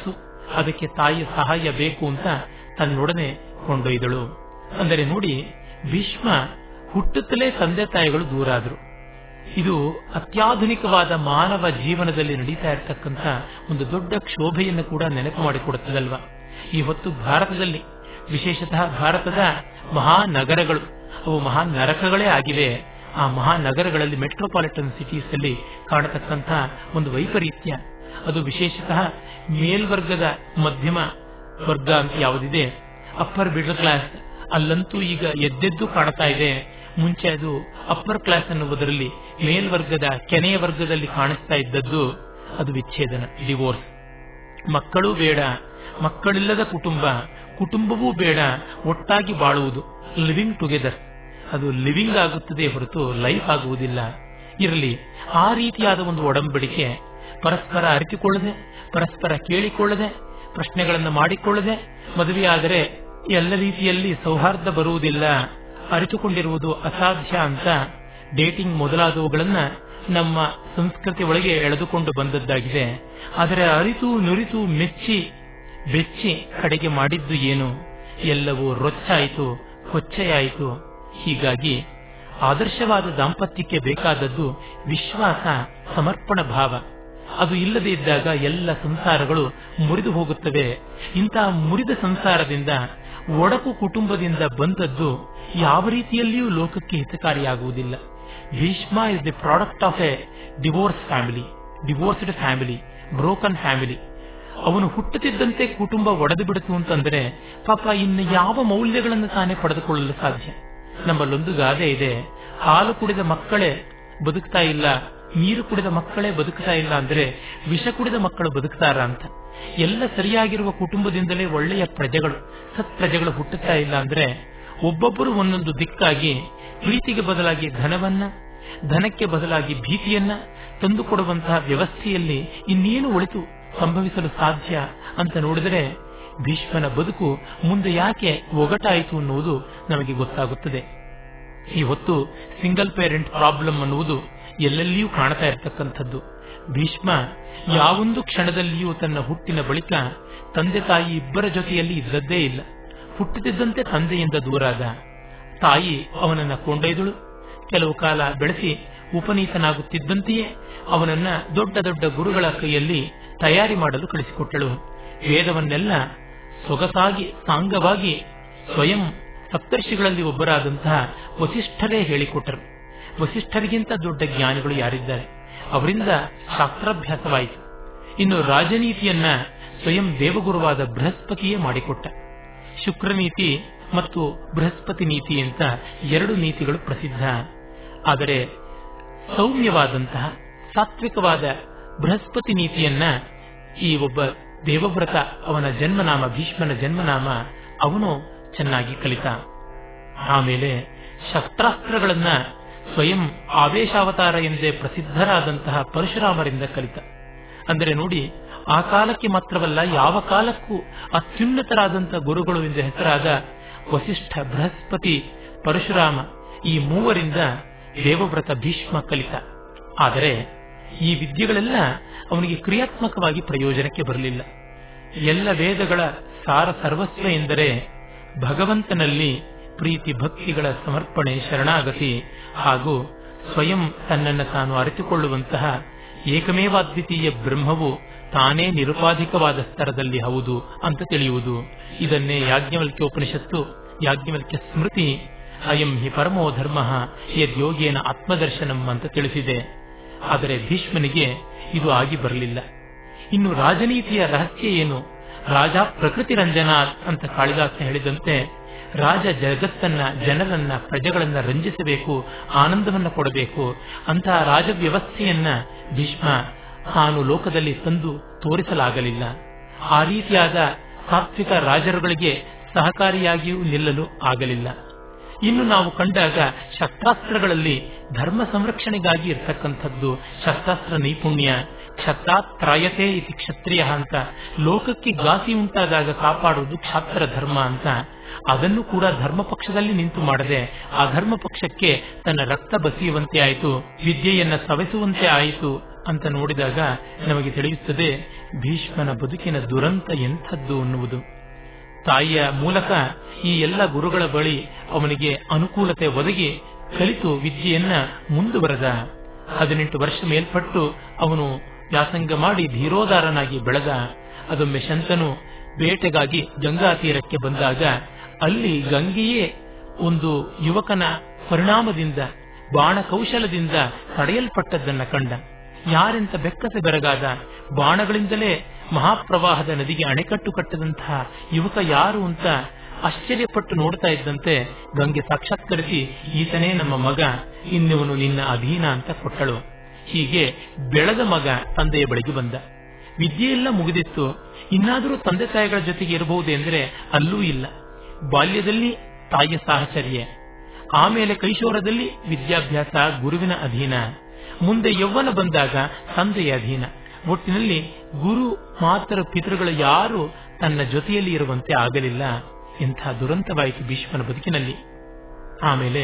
ಅದಕ್ಕೆ ತಾಯಿಯ ಸಹಾಯ ಬೇಕು ಅಂತ ತನ್ನೊಡನೆ ಕೊಂಡೊಯ್ದಳು ಅಂದರೆ ನೋಡಿ ಭೀಷ್ಮ ಹುಟ್ಟುತ್ತಲೇ ತಂದೆ ತಾಯಿಗಳು ದೂರ ಆದ್ರು ಇದು ಅತ್ಯಾಧುನಿಕವಾದ ಮಾನವ ಜೀವನದಲ್ಲಿ ನಡೀತಾ ಇರತಕ್ಕಂಥ ಒಂದು ದೊಡ್ಡ ಕ್ಷೋಭೆಯನ್ನು ಕೂಡ ನೆನಪು ಮಾಡಿಕೊಡುತ್ತದಲ್ವಾ ಈ ಹೊತ್ತು ಭಾರತದಲ್ಲಿ ವಿಶೇಷತಃ ಭಾರತದ ಮಹಾನಗರಗಳು ಅವು ಮಹಾ ನರಕಗಳೇ ಆಗಿವೆ ಆ ಮಹಾನಗರಗಳಲ್ಲಿ ಮೆಟ್ರೋಪಾಲಿಟನ್ ಸಿಟೀಸ್ ಅಲ್ಲಿ ಕಾಣತಕ್ಕಂಥ ಒಂದು ವೈಪರೀತ್ಯ ಅದು ವಿಶೇಷತಃ ಮೇಲ್ವರ್ಗದ ಮಧ್ಯಮ ವರ್ಗ ಅಂತ ಯಾವುದಿದೆ ಅಪ್ಪರ್ ಮಿಡಲ್ ಕ್ಲಾಸ್ ಅಲ್ಲಂತೂ ಈಗ ಎದ್ದೆದ್ದು ಕಾಣ್ತಾ ಇದೆ ಮುಂಚೆ ಅದು ಅಪ್ಪರ್ ಕ್ಲಾಸ್ ಅನ್ನುವುದರಲ್ಲಿ ಮೇಲ್ವರ್ಗದ ಕೆನೆಯ ವರ್ಗದಲ್ಲಿ ಕಾಣಿಸ್ತಾ ಇದ್ದದ್ದು ಅದು ವಿಚ್ಛೇದನ ಡಿವೋರ್ಸ್ ಮಕ್ಕಳು ಬೇಡ ಮಕ್ಕಳಿಲ್ಲದ ಕುಟುಂಬ ಕುಟುಂಬವೂ ಬೇಡ ಒಟ್ಟಾಗಿ ಬಾಳುವುದು ಲಿವಿಂಗ್ ಟುಗೆದರ್ ಅದು ಲಿವಿಂಗ್ ಆಗುತ್ತದೆ ಹೊರತು ಲೈಫ್ ಆಗುವುದಿಲ್ಲ ಇರಲಿ ಆ ರೀತಿಯಾದ ಒಂದು ಒಡಂಬಡಿಕೆ ಪರಸ್ಪರ ಅರಿತುಕೊಳ್ಳದೆ ಪರಸ್ಪರ ಕೇಳಿಕೊಳ್ಳದೆ ಪ್ರಶ್ನೆಗಳನ್ನು ಮಾಡಿಕೊಳ್ಳದೆ ಮದುವೆಯಾದರೆ ಎಲ್ಲ ರೀತಿಯಲ್ಲಿ ಸೌಹಾರ್ದ ಬರುವುದಿಲ್ಲ ಅರಿತುಕೊಂಡಿರುವುದು ಅಸಾಧ್ಯ ಅಂತ ಡೇಟಿಂಗ್ ಮೊದಲಾದವುಗಳನ್ನ ನಮ್ಮ ಸಂಸ್ಕೃತಿ ಒಳಗೆ ಎಳೆದುಕೊಂಡು ಬಂದದ್ದಾಗಿದೆ ಆದರೆ ಅರಿತು ನುರಿತು ಮೆಚ್ಚಿ ಬೆಚ್ಚಿ ಕಡೆಗೆ ಮಾಡಿದ್ದು ಏನು ಎಲ್ಲವೂ ರೊಚ್ಚಾಯಿತು ಕೊಚ್ಚೆಯಾಯಿತು ಹೀಗಾಗಿ ಆದರ್ಶವಾದ ದಾಂಪತ್ಯಕ್ಕೆ ಬೇಕಾದದ್ದು ವಿಶ್ವಾಸ ಸಮರ್ಪಣ ಭಾವ ಅದು ಇಲ್ಲದೆ ಇದ್ದಾಗ ಎಲ್ಲ ಸಂಸಾರಗಳು ಮುರಿದು ಹೋಗುತ್ತವೆ ಇಂತಹ ಮುರಿದ ಸಂಸಾರದಿಂದ ಒಡಕು ಕುಟುಂಬದಿಂದ ಬಂದದ್ದು ಯಾವ ರೀತಿಯಲ್ಲಿಯೂ ಲೋಕಕ್ಕೆ ಹಿತಕಾರಿಯಾಗುವುದಿಲ್ಲ Bhishma is the product of a divorce family divorced family broken family ಅವನು ಹುಟ್ಟುತ್ತಿದ್ದಂತೆ ಕುಟುಂಬ ಒಡೆದು ಬಿಡಿತು ಅಂತಂದ್ರೆ ಪಾಪ ಇನ್ನು ಯಾವ ಮೌಲ್ಯಗಳನ್ನು ತಾನೇ ಪಡೆದುಕೊಳ್ಳಲು ಸಾಧ್ಯ ನಮ್ಮಲ್ಲೊಂದು ಗಾದೆ ಇದೆ ಹಾಲು ಕುಡಿದ ಮಕ್ಕಳೇ ಬದುಕ್ತಾ ಇಲ್ಲ ನೀರು ಕುಡಿದ ಮಕ್ಕಳೇ ಬದುಕ್ತಾ ಇಲ್ಲ ಅಂದ್ರೆ ವಿಷ ಕುಡಿದ ಮಕ್ಕಳು ಬದುಕ್ತಾರ ಅಂತ ಎಲ್ಲ ಸರಿಯಾಗಿರುವ ಕುಟುಂಬದಿಂದಲೇ ಒಳ್ಳೆಯ ಪ್ರಜೆಗಳು ಸತ್ ಪ್ರಜೆಗಳು ಹುಟ್ಟುತ್ತಾ ಇಲ್ಲ ಅಂದ್ರೆ ಒಬ್ಬೊಬ್ಬರು ಒಂದೊಂದು ದಿಕ್ಕಾಗಿ ಪ್ರೀತಿಗೆ ಬದಲಾಗಿ ಧನವನ್ನ ಧನಕ್ಕೆ ಬದಲಾಗಿ ಭೀತಿಯನ್ನ ತಂದುಕೊಡುವಂತಹ ವ್ಯವಸ್ಥೆಯಲ್ಲಿ ಇನ್ನೇನು ಒಳಿತು ಸಂಭವಿಸಲು ಸಾಧ್ಯ ಅಂತ ನೋಡಿದರೆ ಭೀಷ್ಮನ ಬದುಕು ಮುಂದೆ ಯಾಕೆ ಒಗಟಾಯಿತು ಅನ್ನುವುದು ನಮಗೆ ಗೊತ್ತಾಗುತ್ತದೆ ಈ ಹೊತ್ತು ಸಿಂಗಲ್ ಪೇರೆಂಟ್ ಪ್ರಾಬ್ಲಮ್ ಅನ್ನುವುದು ಎಲ್ಲೆಲ್ಲಿಯೂ ಕಾಣ್ತಾ ಇರತಕ್ಕಂಥದ್ದು ಭೀಷ್ಮ ಯಾವೊಂದು ಕ್ಷಣದಲ್ಲಿಯೂ ತನ್ನ ಹುಟ್ಟಿನ ಬಳಿಕ ತಂದೆ ತಾಯಿ ಇಬ್ಬರ ಜೊತೆಯಲ್ಲಿ ಇದ್ದದ್ದೇ ಇಲ್ಲ ಹುಟ್ಟುತ್ತಿದ್ದಂತೆ ತಂದೆಯಿಂದ ದೂರಾದ ತಾಯಿ ಅವನನ್ನ ಕೊಂಡೊಯ್ದಳು ಕೆಲವು ಕಾಲ ಬೆಳೆಸಿ ಉಪನೀತನಾಗುತ್ತಿದ್ದಂತೆಯೇ ಅವನನ್ನ ದೊಡ್ಡ ದೊಡ್ಡ ಗುರುಗಳ ಕೈಯಲ್ಲಿ ತಯಾರಿ ಮಾಡಲು ಕಳಿಸಿಕೊಟ್ಟಳು ವೇದವನ್ನೆಲ್ಲ ಸೊಗಸಾಗಿ ಸಾಂಗವಾಗಿ ಸ್ವಯಂ ಸಪ್ತರ್ಷಿಗಳಲ್ಲಿ ಒಬ್ಬರಾದಂತಹ ವಸಿಷ್ಠರೇ ಹೇಳಿಕೊಟ್ಟರು ವಸಿಷ್ಠರಿಗಿಂತ ದೊಡ್ಡ ಜ್ಞಾನಿಗಳು ಯಾರಿದ್ದಾರೆ ಅವರಿಂದ ಶಾಸ್ತ್ರಾಭ್ಯಾಸವಾಯಿತು ಇನ್ನು ರಾಜನೀತಿಯನ್ನ ಸ್ವಯಂ ದೇವಗುರುವಾದ ಬೃಹಸ್ಪತಿಯೇ ಮಾಡಿಕೊಟ್ಟ ಶುಕ್ರನೀತಿ ಮತ್ತು ಬೃಹಸ್ಪತಿ ನೀತಿ ಅಂತ ಎರಡು ನೀತಿಗಳು ಪ್ರಸಿದ್ಧ ಆದರೆ ಸೌಮ್ಯವಾದಂತಹ ಸಾತ್ವಿಕವಾದ ಬೃಹಸ್ಪತಿ ನೀತಿಯನ್ನ ಈ ಒಬ್ಬ ದೇವವ್ರತ ಅವನ ಜನ್ಮನಾಮ ಭೀಷ್ಮನ ಜನ್ಮನಾಮ ಅವನು ಚೆನ್ನಾಗಿ ಕಲಿತ ಆಮೇಲೆ ಶಸ್ತ್ರಾಸ್ತ್ರಗಳನ್ನ ಸ್ವಯಂ ಆವೇಶಾವತಾರ ಎಂದೇ ಪ್ರಸಿದ್ಧರಾದಂತಹ ಪರಶುರಾಮರಿಂದ ಕಲಿತ ಅಂದರೆ ನೋಡಿ ಆ ಕಾಲಕ್ಕೆ ಮಾತ್ರವಲ್ಲ ಯಾವ ಕಾಲಕ್ಕೂ ಅತ್ಯುನ್ನತರಾದಂತಹ ಗುರುಗಳು ಎಂದು ಹೆಸರಾದ ವಸಿಷ್ಠ ಬೃಹಸ್ಪತಿ ಪರಶುರಾಮ ಈ ಮೂವರಿಂದ ದೇವವ್ರತ ಭೀಷ್ಮ ಕಲಿತ ಆದರೆ ಈ ವಿದ್ಯೆಗಳೆಲ್ಲ ಅವನಿಗೆ ಕ್ರಿಯಾತ್ಮಕವಾಗಿ ಪ್ರಯೋಜನಕ್ಕೆ ಬರಲಿಲ್ಲ ಎಲ್ಲ ವೇದಗಳ ಸಾರ ಸರ್ವಸ್ವ ಎಂದರೆ ಭಗವಂತನಲ್ಲಿ ಪ್ರೀತಿ ಭಕ್ತಿಗಳ ಸಮರ್ಪಣೆ ಶರಣಾಗತಿ ಹಾಗೂ ಸ್ವಯಂ ತನ್ನನ್ನು ತಾನು ಅರಿತುಕೊಳ್ಳುವಂತಹ ಏಕಮೇವಾದ್ವಿತೀಯ ಬ್ರಹ್ಮವು ತಾನೇ ನಿರುಪಾಧಿಕವಾದ ಸ್ತರದಲ್ಲಿ ಹೌದು ಅಂತ ತಿಳಿಯುವುದು ಇದನ್ನೇ ಯಾಜ್ಞವಲ್ಕ್ಯ ಉಪನಿಷತ್ತು ಯಾಜ್ಞವಲ್ಕ್ಯ ಸ್ಮೃತಿ ಅಯಂ ಹಿ ಪರಮೋ ಧರ್ಮ ಯದ್ಯೋಗೇನ ಆತ್ಮದರ್ಶನಂ ಅಂತ ತಿಳಿಸಿದೆ ಆದರೆ ಭೀಷ್ಮನಿಗೆ ಇದು ಆಗಿ ಬರಲಿಲ್ಲ ಇನ್ನು ರಾಜನೀತಿಯ ರಹಸ್ಯ ಏನು ರಾಜ ಪ್ರಕೃತಿ ರಂಜನ ಅಂತ ಕಾಳಿದಾಸ ಹೇಳಿದಂತೆ ರಾಜ ಜಗತ್ತನ್ನ ಜನರನ್ನ ಪ್ರಜೆಗಳನ್ನ ರಂಜಿಸಬೇಕು ಆನಂದವನ್ನ ಕೊಡಬೇಕು ಅಂತಹ ರಾಜ ವ್ಯವಸ್ಥೆಯನ್ನ ಭೀಷ್ಮ ತಾನು ಲೋಕದಲ್ಲಿ ತಂದು ತೋರಿಸಲಾಗಲಿಲ್ಲ ಆ ರೀತಿಯಾದ ಸಾತ್ವಿಕ ರಾಜರುಗಳಿಗೆ ಸಹಕಾರಿಯಾಗಿಯೂ ನಿಲ್ಲಲು ಆಗಲಿಲ್ಲ ಇನ್ನು ನಾವು ಕಂಡಾಗ ಶಸ್ತ್ರಾಸ್ತ್ರಗಳಲ್ಲಿ ಧರ್ಮ ಸಂರಕ್ಷಣೆಗಾಗಿ ಇರತಕ್ಕಂಥದ್ದು ಶಸ್ತ್ರಾಸ್ತ್ರ ನೈಪುಣ್ಯ ಕ್ಷತ್ರಾತ್ರಯತೆ ಇತಿ ಕ್ಷತ್ರಿಯ ಅಂತ ಲೋಕಕ್ಕೆ ಘಾಸಿ ಉಂಟಾದಾಗ ಕಾಪಾಡುವುದು ಕ್ಷಾತ್ರ ಧರ್ಮ ಅಂತ ಅದನ್ನು ಕೂಡ ಧರ್ಮ ಪಕ್ಷದಲ್ಲಿ ನಿಂತು ಮಾಡದೆ ಆ ಧರ್ಮ ಪಕ್ಷಕ್ಕೆ ತನ್ನ ರಕ್ತ ಬಸಿಯುವಂತೆ ಆಯಿತು ವಿದ್ಯೆಯನ್ನ ಸವೆಸುವಂತೆ ಆಯಿತು ಅಂತ ನೋಡಿದಾಗ ನಮಗೆ ತಿಳಿಯುತ್ತದೆ ಭೀಷ್ಮನ ಬದುಕಿನ ದುರಂತ ಎಂಥದ್ದು ಅನ್ನುವುದು ತಾಯಿಯ ಮೂಲಕ ಈ ಎಲ್ಲ ಗುರುಗಳ ಬಳಿ ಅವನಿಗೆ ಅನುಕೂಲತೆ ಒದಗಿ ಕಲಿತು ವಿದ್ಯೆಯನ್ನ ಮುಂದುವರೆದ ಹದಿನೆಂಟು ವರ್ಷ ಮೇಲ್ಪಟ್ಟು ಅವನು ವ್ಯಾಸಂಗ ಮಾಡಿ ಧೀರೋದಾರನಾಗಿ ಬೆಳೆದ ಅದೊಮ್ಮೆ ಶಂತನು ಬೇಟೆಗಾಗಿ ಗಂಗಾ ತೀರಕ್ಕೆ ಬಂದಾಗ ಅಲ್ಲಿ ಗಂಗೆಯೇ ಒಂದು ಯುವಕನ ಪರಿಣಾಮದಿಂದ ಬಾಣ ಕೌಶಲದಿಂದ ತಡೆಯಲ್ಪಟ್ಟದ್ದನ್ನ ಕಂಡ ಯಾರೆಂತ ಬೆಕ್ಕಸೆ ಬೆರಗಾದ ಬಾಣಗಳಿಂದಲೇ ಮಹಾಪ್ರವಾಹದ ನದಿಗೆ ಅಣೆಕಟ್ಟು ಕಟ್ಟದಂತಹ ಯುವಕ ಯಾರು ಅಂತ ಆಶ್ಚರ್ಯಪಟ್ಟು ನೋಡ್ತಾ ಇದ್ದಂತೆ ಗಂಗೆ ಸಾಕ್ಷಾತ್ಕರಿಸಿ ಈತನೇ ನಮ್ಮ ಮಗ ಇನ್ನಿವನು ನಿನ್ನ ಅಧೀನ ಅಂತ ಕೊಟ್ಟಳು ಹೀಗೆ ಬೆಳೆದ ಮಗ ತಂದೆಯ ಬಳಿಗೆ ಬಂದ ವಿದ್ಯೆಯೆಲ್ಲ ಮುಗಿದಿತ್ತು ಇನ್ನಾದರೂ ತಂದೆ ತಾಯಿಗಳ ಜೊತೆಗೆ ಇರಬಹುದೆಂದ್ರೆ ಅಲ್ಲೂ ಇಲ್ಲ ಬಾಲ್ಯದಲ್ಲಿ ತಾಯಿಯ ಸಾಹಚರ್ಯ ಆಮೇಲೆ ಕೈಶೋರದಲ್ಲಿ ವಿದ್ಯಾಭ್ಯಾಸ ಗುರುವಿನ ಅಧೀನ ಮುಂದೆ ಯೌವನ ಬಂದಾಗ ತಂದೆಯ ಅಧೀನ ಒಟ್ಟಿನಲ್ಲಿ ಗುರು ಮಾತರ ಪಿತೃಗಳು ಯಾರು ತನ್ನ ಜೊತೆಯಲ್ಲಿ ಇರುವಂತೆ ಆಗಲಿಲ್ಲ ಇಂಥ ದುರಂತವಾಯಿತು ಭೀಷ್ಮನ ಬದುಕಿನಲ್ಲಿ ಆಮೇಲೆ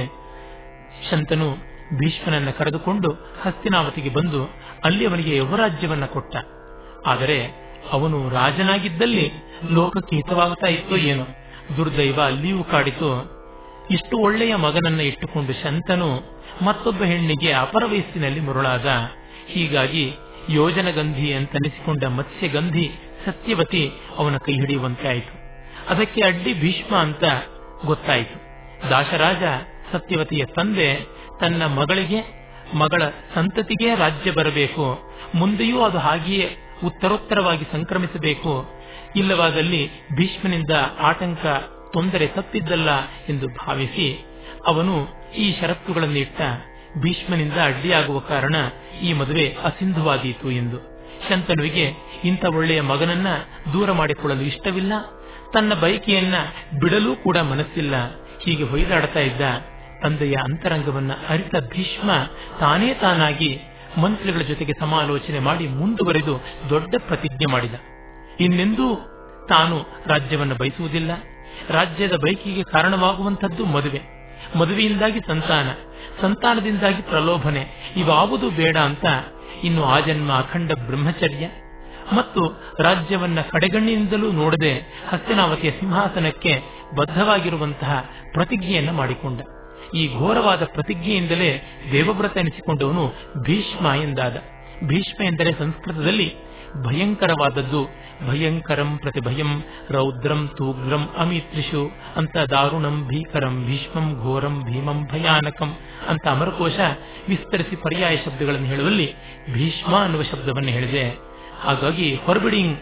ಶಂತನು ಭೀಷ್ಮನನ್ನ ಕರೆದುಕೊಂಡು ಹಸ್ತಿನಾವತಿಗೆ ಬಂದು ಅಲ್ಲಿ ಅವನಿಗೆ ಯುವರಾಜ್ಯವನ್ನ ಕೊಟ್ಟ ಆದರೆ ಅವನು ರಾಜನಾಗಿದ್ದಲ್ಲಿ ಲೋಕಕ್ಕೆ ಹಿತವಾಗುತ್ತಾ ಇತ್ತೋ ಏನೋ ದುರ್ದೈವ ಅಲ್ಲಿಯೂ ಕಾಡಿತು ಇಷ್ಟು ಒಳ್ಳೆಯ ಮಗನನ್ನ ಇಟ್ಟುಕೊಂಡು ಶಂತನು ಮತ್ತೊಬ್ಬ ಹೆಣ್ಣಿಗೆ ಅಪರ ವಯಸ್ಸಿನಲ್ಲಿ ಮರುಳಾದ ಹೀಗಾಗಿ ಯೋಜನಗಂಧಿ ಅಂತನಿಸಿಕೊಂಡ ಮತ್ಸ್ಯಗಂಧಿ ಸತ್ಯವತಿ ಅವನ ಕೈ ಹಿಡಿಯುವಂತೆ ಆಯಿತು ಅದಕ್ಕೆ ಅಡ್ಡಿ ಭೀಷ್ಮ ಅಂತ ಗೊತ್ತಾಯಿತು ದಾಶರಾಜ ಸತ್ಯವತಿಯ ತಂದೆ ತನ್ನ ಮಗಳಿಗೆ ಮಗಳ ಸಂತತಿಗೆ ರಾಜ್ಯ ಬರಬೇಕು ಮುಂದೆಯೂ ಅದು ಹಾಗೆಯೇ ಉತ್ತರೋತ್ತರವಾಗಿ ಸಂಕ್ರಮಿಸಬೇಕು ಇಲ್ಲವಾದಲ್ಲಿ ಭೀಷ್ಮನಿಂದ ಆಟಂಕ ತೊಂದರೆ ತಪ್ಪಿದ್ದಲ್ಲ ಎಂದು ಭಾವಿಸಿ ಅವನು ಈ ಷರತ್ತುಗಳನ್ನಿಟ್ಟ ಭೀಷ್ಮನಿಂದ ಅಡ್ಡಿಯಾಗುವ ಕಾರಣ ಈ ಮದುವೆ ಅಸಿಂಧುವಾದೀತು ಎಂದು ಶಂತನುವಿಗೆ ಇಂಥ ಒಳ್ಳೆಯ ಮಗನನ್ನ ದೂರ ಮಾಡಿಕೊಳ್ಳಲು ಇಷ್ಟವಿಲ್ಲ ತನ್ನ ಬಯಕೆಯನ್ನ ಬಿಡಲೂ ಕೂಡ ಮನಸ್ಸಿಲ್ಲ ಹೀಗೆ ಹೊಯ್ದಾಡ್ತಾ ಇದ್ದ ತಂದೆಯ ಅಂತರಂಗವನ್ನ ಅರಿತ ಭೀಷ್ಮ ತಾನೇ ತಾನಾಗಿ ಮಂತ್ರಿಗಳ ಜೊತೆಗೆ ಸಮಾಲೋಚನೆ ಮಾಡಿ ಮುಂದುವರೆದು ದೊಡ್ಡ ಪ್ರತಿಜ್ಞೆ ಮಾಡಿದ ಇನ್ನೆಂದೂ ತಾನು ರಾಜ್ಯವನ್ನು ಬಯಸುವುದಿಲ್ಲ ರಾಜ್ಯದ ಬೈಕಿಗೆ ಕಾರಣವಾಗುವಂಥದ್ದು ಮದುವೆ ಮದುವೆಯಿಂದಾಗಿ ಸಂತಾನ ಸಂತಾನದಿಂದಾಗಿ ಪ್ರಲೋಭನೆ ಇವಾವುದು ಬೇಡ ಅಂತ ಇನ್ನು ಆ ಜನ್ಮ ಅಖಂಡ ಬ್ರಹ್ಮಚರ್ಯ ಮತ್ತು ರಾಜ್ಯವನ್ನ ಕಡೆಗಣ್ಣಿನಿಂದಲೂ ನೋಡದೆ ಹಸ್ತಿನಾವತಿಯ ಸಿಂಹಾಸನಕ್ಕೆ ಬದ್ಧವಾಗಿರುವಂತಹ ಪ್ರತಿಜ್ಞೆಯನ್ನ ಮಾಡಿಕೊಂಡ ಈ ಘೋರವಾದ ಪ್ರತಿಜ್ಞೆಯಿಂದಲೇ ದೇವವ್ರತ ಎನಿಸಿಕೊಂಡವನು ಭೀಷ್ಮ ಎಂದಾದ ಭೀಷ್ಮ ಎಂದರೆ ಸಂಸ್ಕೃತದಲ್ಲಿ ಭಯಂಕರವಾದದ್ದು ಭಯಂಕರಂ ಪ್ರತಿ ಭಯಂ ರೌದ್ರಂ ತೂಗ್ರಂ ಅಮಿತ್ರಿಷು ಅಂತ ದಾರುಣಂ ಭೀಕರಂ ಭೀಷ್ಮಂ ಘೋರಂ ಭೀಮಂ ಭಯಾನಕಂ ಅಂತ ಅಮರಕೋಶ ವಿಸ್ತರಿಸಿ ಪರ್ಯಾಯ ಶಬ್ದಗಳನ್ನು ಹೇಳುವಲ್ಲಿ ಭೀಷ್ಮ ಅನ್ನುವ ಶಬ್ದವನ್ನು ಹೇಳಿದೆ ಹಾಗಾಗಿ ಫರ್ಬಿಡಿಂಗ್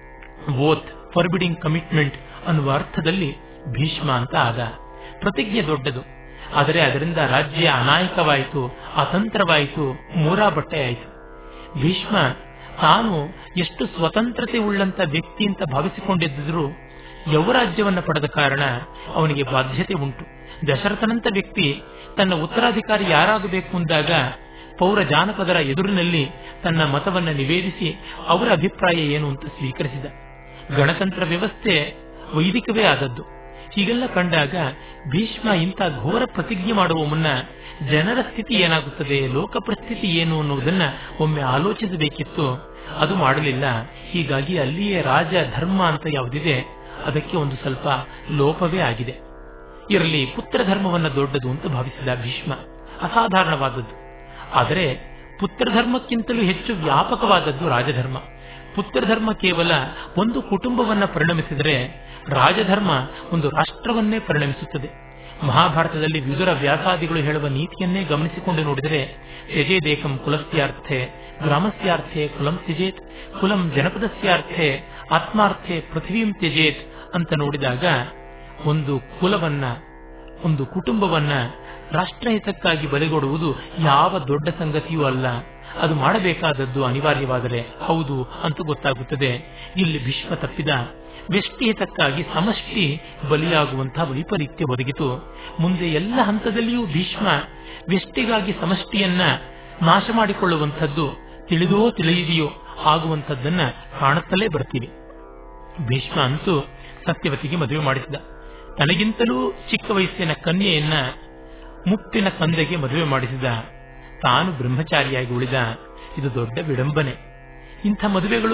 ಓತ್ ಫರ್ಬಿಡಿಂಗ್ ಕಮಿಟ್ಮೆಂಟ್ ಅನ್ನುವ ಅರ್ಥದಲ್ಲಿ ಭೀಷ್ಮ ಅಂತ ಆದ ಪ್ರತಿಜ್ಞೆ ದೊಡ್ಡದು ಆದರೆ ಅದರಿಂದ ರಾಜ್ಯ ಅನಾಯಕವಾಯಿತು ಅತಂತ್ರವಾಯಿತು ಮೂರಾ ಬಟ್ಟೆ ಆಯಿತು ಭೀಷ್ಮ ತಾನು ಎಷ್ಟು ಸ್ವತಂತ್ರತೆ ಉಳ್ಳಂತ ವ್ಯಕ್ತಿ ಅಂತ ಭಾವಿಸಿಕೊಂಡಿದ್ದರೂ ಯೌವರಾಜ್ಯವನ್ನ ಪಡೆದ ಕಾರಣ ಅವನಿಗೆ ಬಾಧ್ಯತೆ ಉಂಟು ದಶರಥನಂತ ವ್ಯಕ್ತಿ ತನ್ನ ಉತ್ತರಾಧಿಕಾರಿ ಯಾರಾಗಬೇಕು ಅಂದಾಗ ಪೌರ ಜಾನಪದರ ಎದುರಿನಲ್ಲಿ ತನ್ನ ಮತವನ್ನ ನಿವೇದಿಸಿ ಅವರ ಅಭಿಪ್ರಾಯ ಏನು ಅಂತ ಸ್ವೀಕರಿಸಿದ ಗಣತಂತ್ರ ವ್ಯವಸ್ಥೆ ವೈದಿಕವೇ ಆದದ್ದು ಹೀಗೆಲ್ಲ ಕಂಡಾಗ ಭೀಷ್ಮ ಇಂಥ ಘೋರ ಪ್ರತಿಜ್ಞೆ ಮಾಡುವ ಮುನ್ನ ಜನರ ಸ್ಥಿತಿ ಏನಾಗುತ್ತದೆ ಲೋಕ ಪರಿಸ್ಥಿತಿ ಏನು ಅನ್ನುವುದನ್ನ ಒಮ್ಮೆ ಆಲೋಚಿಸಬೇಕಿತ್ತು ಅದು ಮಾಡಲಿಲ್ಲ ಹೀಗಾಗಿ ಅಲ್ಲಿಯೇ ರಾಜ ಧರ್ಮ ಅಂತ ಯಾವುದಿದೆ ಅದಕ್ಕೆ ಒಂದು ಸ್ವಲ್ಪ ಲೋಪವೇ ಆಗಿದೆ ಇರಲಿ ಪುತ್ರ ಧರ್ಮವನ್ನ ದೊಡ್ಡದು ಅಂತ ಭಾವಿಸಿದ ಭೀಷ್ಮ ಅಸಾಧಾರಣವಾದದ್ದು ಆದರೆ ಪುತ್ರ ಧರ್ಮಕ್ಕಿಂತಲೂ ಹೆಚ್ಚು ವ್ಯಾಪಕವಾದದ್ದು ರಾಜಧರ್ಮ ಪುತ್ರ ಧರ್ಮ ಕೇವಲ ಒಂದು ಕುಟುಂಬವನ್ನ ಪರಿಣಮಿಸಿದರೆ ರಾಜಧರ್ಮ ಒಂದು ರಾಷ್ಟ್ರವನ್ನೇ ಪರಿಣಮಿಸುತ್ತದೆ ಮಹಾಭಾರತದಲ್ಲಿ ವಿದುರ ವ್ಯಾಸಾದಿಗಳು ಹೇಳುವ ನೀತಿಯನ್ನೇ ಗಮನಿಸಿಕೊಂಡು ನೋಡಿದರೆ ತ್ಯಜೇದೇಕಂ ಕುಲಸ್ಯಾರ್ಥೆ ಗ್ರಾಮಸ್ಯಾರ್ಥೆ ಕುಲಂ ತ್ಯಜೇತ್ ಕುಲಂ ಜನಪದಸ್ಯಾರ್ಥೆ ಆತ್ಮಾರ್ಥೆ ಪೃಥ್ವೀಂ ತ್ಯಜೇತ್ ಅಂತ ನೋಡಿದಾಗ ಒಂದು ಕುಲವನ್ನ ಒಂದು ಕುಟುಂಬವನ್ನ ರಾಷ್ಟ್ರಹಿತಕ್ಕಾಗಿ ಬಲಿಗೊಡುವುದು ಯಾವ ದೊಡ್ಡ ಸಂಗತಿಯೂ ಅಲ್ಲ ಅದು ಮಾಡಬೇಕಾದದ್ದು ಅನಿವಾರ್ಯವಾದರೆ ಹೌದು ಅಂತ ಗೊತ್ತಾಗುತ್ತದೆ ಇಲ್ಲಿ ಭೀಷ್ಮ ತಪ್ಪಿದ ವ್ಯಷ್ಟಿಹಿತಕ್ಕಾಗಿ ಸಮಷ್ಟಿ ಬಲಿಯಾಗುವಂತಹ ವೈಪರೀತ್ಯ ಒದಗಿತು ಮುಂದೆ ಎಲ್ಲ ಹಂತದಲ್ಲಿಯೂ ಭೀಷ್ಮ ವ್ಯಷ್ಟಿಗಾಗಿ ಸಮಷ್ಟಿಯನ್ನ ನಾಶ ಮಾಡಿಕೊಳ್ಳುವಂಥದ್ದು ತಿಳಿದೋ ತಿಳಿಯದೆಯೋ ಆಗುವಂಥದ್ದನ್ನ ಕಾಣುತ್ತಲೇ ಬರ್ತೀವಿ ಭೀಷ್ಮ ಅಂತೂ ಸತ್ಯವತಿಗೆ ಮದುವೆ ಮಾಡಿಸಿದ ತನಗಿಂತಲೂ ಚಿಕ್ಕ ವಯಸ್ಸಿನ ಕನ್ಯೆಯನ್ನ ಮುಪ್ಪಿನ ತಂದೆಗೆ ಮದುವೆ ಮಾಡಿಸಿದ ತಾನು ಬ್ರಹ್ಮಚಾರಿಯಾಗಿ ಉಳಿದ ಇದು ದೊಡ್ಡ ವಿಡಂಬನೆ ಇಂಥ ಮದುವೆಗಳು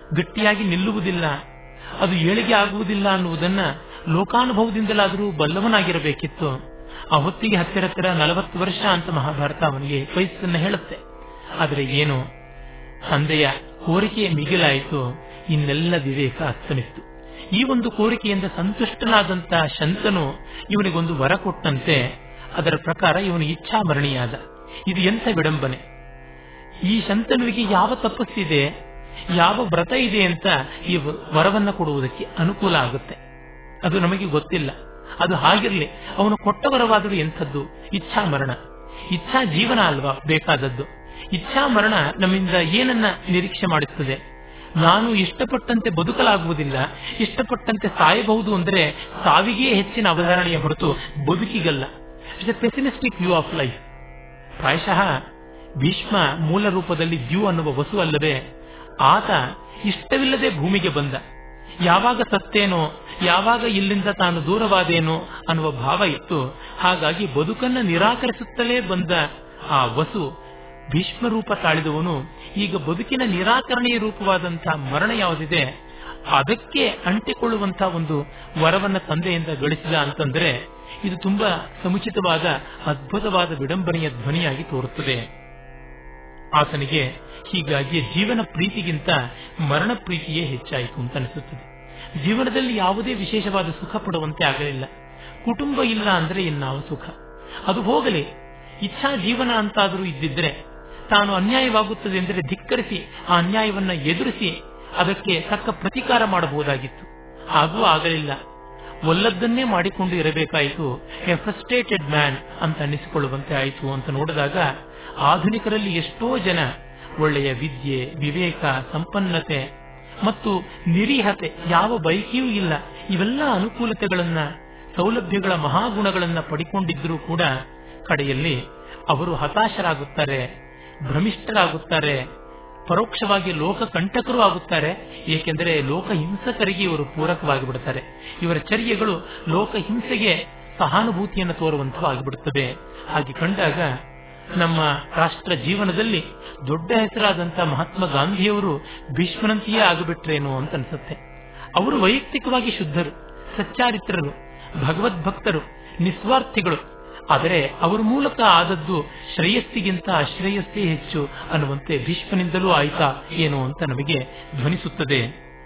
ಗಟ್ಟಿಯಾಗಿ ನಿಲ್ಲುವುದಿಲ್ಲ ಅದು ಏಳಿಗೆ ಆಗುವುದಿಲ್ಲ ಅನ್ನುವುದನ್ನ ಲೋಕಾನುಭವದಿಂದಲಾದರೂ ಬಲ್ಲವನಾಗಿರಬೇಕಿತ್ತು ಆ ಹೊತ್ತಿಗೆ ಹತ್ತಿರ ಹತ್ತಿರ ನಲವತ್ತು ವರ್ಷ ಅಂತ ಮಹಾಭಾರತ ಅವನಿಗೆ ವಯಸ್ಸನ್ನ ಹೇಳುತ್ತೆ ಆದರೆ ಏನು ತಂದೆಯ ಕೋರಿಕೆಯ ಮಿಗಿಲಾಯಿತು ಇನ್ನೆಲ್ಲ ವಿವೇಕ ಅಸ್ತಮಿಸ್ತು ಈ ಒಂದು ಕೋರಿಕೆಯಿಂದ ಸಂತುಷ್ಟನಾದಂತ ಶಂತನು ಇವನಿಗೊಂದು ವರ ಕೊಟ್ಟಂತೆ ಅದರ ಪ್ರಕಾರ ಇವನು ಇಚ್ಛಾಮರಣಿಯಾದ ಇದು ಎಂಥ ವಿಡಂಬನೆ ಈ ಶಂತನುವಿಗೆ ಯಾವ ತಪಸ್ಸಿದೆ ಯಾವ ವ್ರತ ಇದೆ ಅಂತ ಈ ವರವನ್ನ ಕೊಡುವುದಕ್ಕೆ ಅನುಕೂಲ ಆಗುತ್ತೆ ಅದು ನಮಗೆ ಗೊತ್ತಿಲ್ಲ ಅದು ಹಾಗಿರ್ಲಿ ಅವನು ಕೊಟ್ಟ ವರವಾದರೂ ಎಂಥದ್ದು ಇಚ್ಛಾ ಮರಣ ಇಚ್ಛಾ ಜೀವನ ಅಲ್ವಾ ಬೇಕಾದದ್ದು ಇಚ್ಛಾ ಮರಣ ನಮ್ಮಿಂದ ಏನನ್ನ ನಿರೀಕ್ಷೆ ಮಾಡುತ್ತದೆ ನಾನು ಇಷ್ಟಪಟ್ಟಂತೆ ಬದುಕಲಾಗುವುದಿಲ್ಲ ಇಷ್ಟಪಟ್ಟಂತೆ ಸಾಯಬಹುದು ಅಂದ್ರೆ ಸಾವಿಗೆ ಹೆಚ್ಚಿನ ಅವಧಾರಣೆಯ ಹೊರತು ಬದುಕಿಗಲ್ಲ it's a pessimistic view of life ಪ್ರಾಯಶಃ ಭೀಷ್ಮ ಮೂಲ ರೂಪದಲ್ಲಿ ದ್ಯೂ ಅನ್ನುವ ವಸು ಅಲ್ಲವೇ ಆತ ಇಷ್ಟವಿಲ್ಲದೆ ಭೂಮಿಗೆ ಬಂದ ಯಾವಾಗ ಸತ್ತೇನೋ ಯಾವಾಗ ಇಲ್ಲಿಂದ ತಾನು ದೂರವಾದೇನೋ ಅನ್ನುವ ಭಾವ ಇತ್ತು ಹಾಗಾಗಿ ಬದುಕನ್ನ ನಿರಾಕರಿಸುತ್ತಲೇ ಬಂದ ಆ ವಸು ಭೀಷ್ಮ ರೂಪ ತಾಳಿದವನು ಈಗ ಬದುಕಿನ ನಿರಾಕರಣೆಯ ರೂಪವಾದಂತಹ ಮರಣ ಯಾವುದಿದೆ ಅದಕ್ಕೆ ಅಂಟಿಕೊಳ್ಳುವಂತಹ ಒಂದು ವರವನ್ನ ತಂದೆಯಿಂದ ಗಳಿಸಿದ ಅಂತಂದ್ರೆ ಇದು ತುಂಬಾ ಸಮುಚಿತವಾದ ಅದ್ಭುತವಾದ ವಿಡಂಬನೆಯ ಧ್ವನಿಯಾಗಿ ತೋರುತ್ತದೆ ಆತನಿಗೆ ಹೀಗಾಗಿ ಜೀವನ ಪ್ರೀತಿಗಿಂತ ಮರಣ ಪ್ರೀತಿಯೇ ಹೆಚ್ಚಾಯಿತು ಅಂತ ಅನಿಸುತ್ತದೆ ಜೀವನದಲ್ಲಿ ಯಾವುದೇ ವಿಶೇಷವಾದ ಸುಖ ಪಡುವಂತೆ ಆಗಲಿಲ್ಲ ಕುಟುಂಬ ಇಲ್ಲ ಅಂದ್ರೆ ಇನ್ನಾವ ಸುಖ ಅದು ಹೋಗಲಿ ಇಚ್ಛಾ ಜೀವನ ಅಂತಾದರೂ ಇದ್ದಿದ್ರೆ ತಾನು ಅನ್ಯಾಯವಾಗುತ್ತದೆ ಎಂದರೆ ಧಿಕ್ಕರಿಸಿ ಆ ಅನ್ಯಾಯವನ್ನ ಎದುರಿಸಿ ಅದಕ್ಕೆ ತಕ್ಕ ಪ್ರತಿಕಾರ ಮಾಡಬಹುದಾಗಿತ್ತು ಹಾಗೂ ಆಗಲಿಲ್ಲ ಒಲ್ಲದ್ದನ್ನೇ ಮಾಡಿಕೊಂಡು ಇರಬೇಕಾಯಿತು ಎ ಫ್ರಸ್ಟ್ರೇಟೆಡ್ ಮ್ಯಾನ್ ಅಂತ ಅನ್ನಿಸಿಕೊಳ್ಳುವಂತೆ ಆಯಿತು ಅಂತ ನೋಡಿದಾಗ ಆಧುನಿಕರಲ್ಲಿ ಎಷ್ಟೋ ಜನ ಒಳ್ಳೆಯ ವಿದ್ಯೆ ವಿವೇಕ ಸಂಪನ್ನತೆ ಮತ್ತು ನಿರೀಹತೆ ಯಾವ ಬೈಕಿಯೂ ಇಲ್ಲ ಇವೆಲ್ಲ ಅನುಕೂಲತೆಗಳನ್ನ ಸೌಲಭ್ಯಗಳ ಮಹಾಗುಣಗಳನ್ನ ಪಡಿಕೊಂಡಿದ್ರೂ ಕೂಡ ಕಡೆಯಲ್ಲಿ ಅವರು ಹತಾಶರಾಗುತ್ತಾರೆ ಭ್ರಮಿಷ್ಠರಾಗುತ್ತಾರೆ ಪರೋಕ್ಷವಾಗಿ ಲೋಕ ಕಂಟಕರು ಆಗುತ್ತಾರೆ ಏಕೆಂದರೆ ಲೋಕ ಹಿಂಸಕರಿಗೆ ಇವರು ಪೂರಕವಾಗಿ ಬಿಡುತ್ತಾರೆ ಇವರ ಚರ್ಯಗಳು ಲೋಕ ಹಿಂಸೆಗೆ ಸಹಾನುಭೂತಿಯನ್ನು ತೋರುವಂತವಾಗಿಬಿಡುತ್ತದೆ ಹಾಗೆ ಕಂಡಾಗ ನಮ್ಮ ರಾಷ್ಟ್ರ ಜೀವನದಲ್ಲಿ ದೊಡ್ಡ ಹೆಸರಾದಂತಹ ಮಹಾತ್ಮ ಗಾಂಧಿಯವರು ಭೀಷ್ಮನಂತೆಯೇ ಆಗಿಬಿಟ್ರೇನೋ ಅಂತ ಅನ್ಸುತ್ತೆ ಅವರು ವೈಯಕ್ತಿಕವಾಗಿ ಶುದ್ಧರು ಸಚ್ಚಾರಿತ್ರರು ಭಗವದ್ಭಕ್ತರು ನಿಸ್ವಾರ್ಥಿಗಳು ಆದರೆ ಅವರ ಮೂಲಕ ಆದದ್ದು ಶ್ರೇಯಸ್ಸಿಗಿಂತ ಅಶ್ರೇಯಸ್ಸೇ ಹೆಚ್ಚು ಅನ್ನುವಂತೆ ಭೀಷ್ಮನಿಂದಲೂ ಆಯ್ತಾ ಏನು ಅಂತ ನಮಗೆ ಧ್ವನಿಸುತ್ತದೆ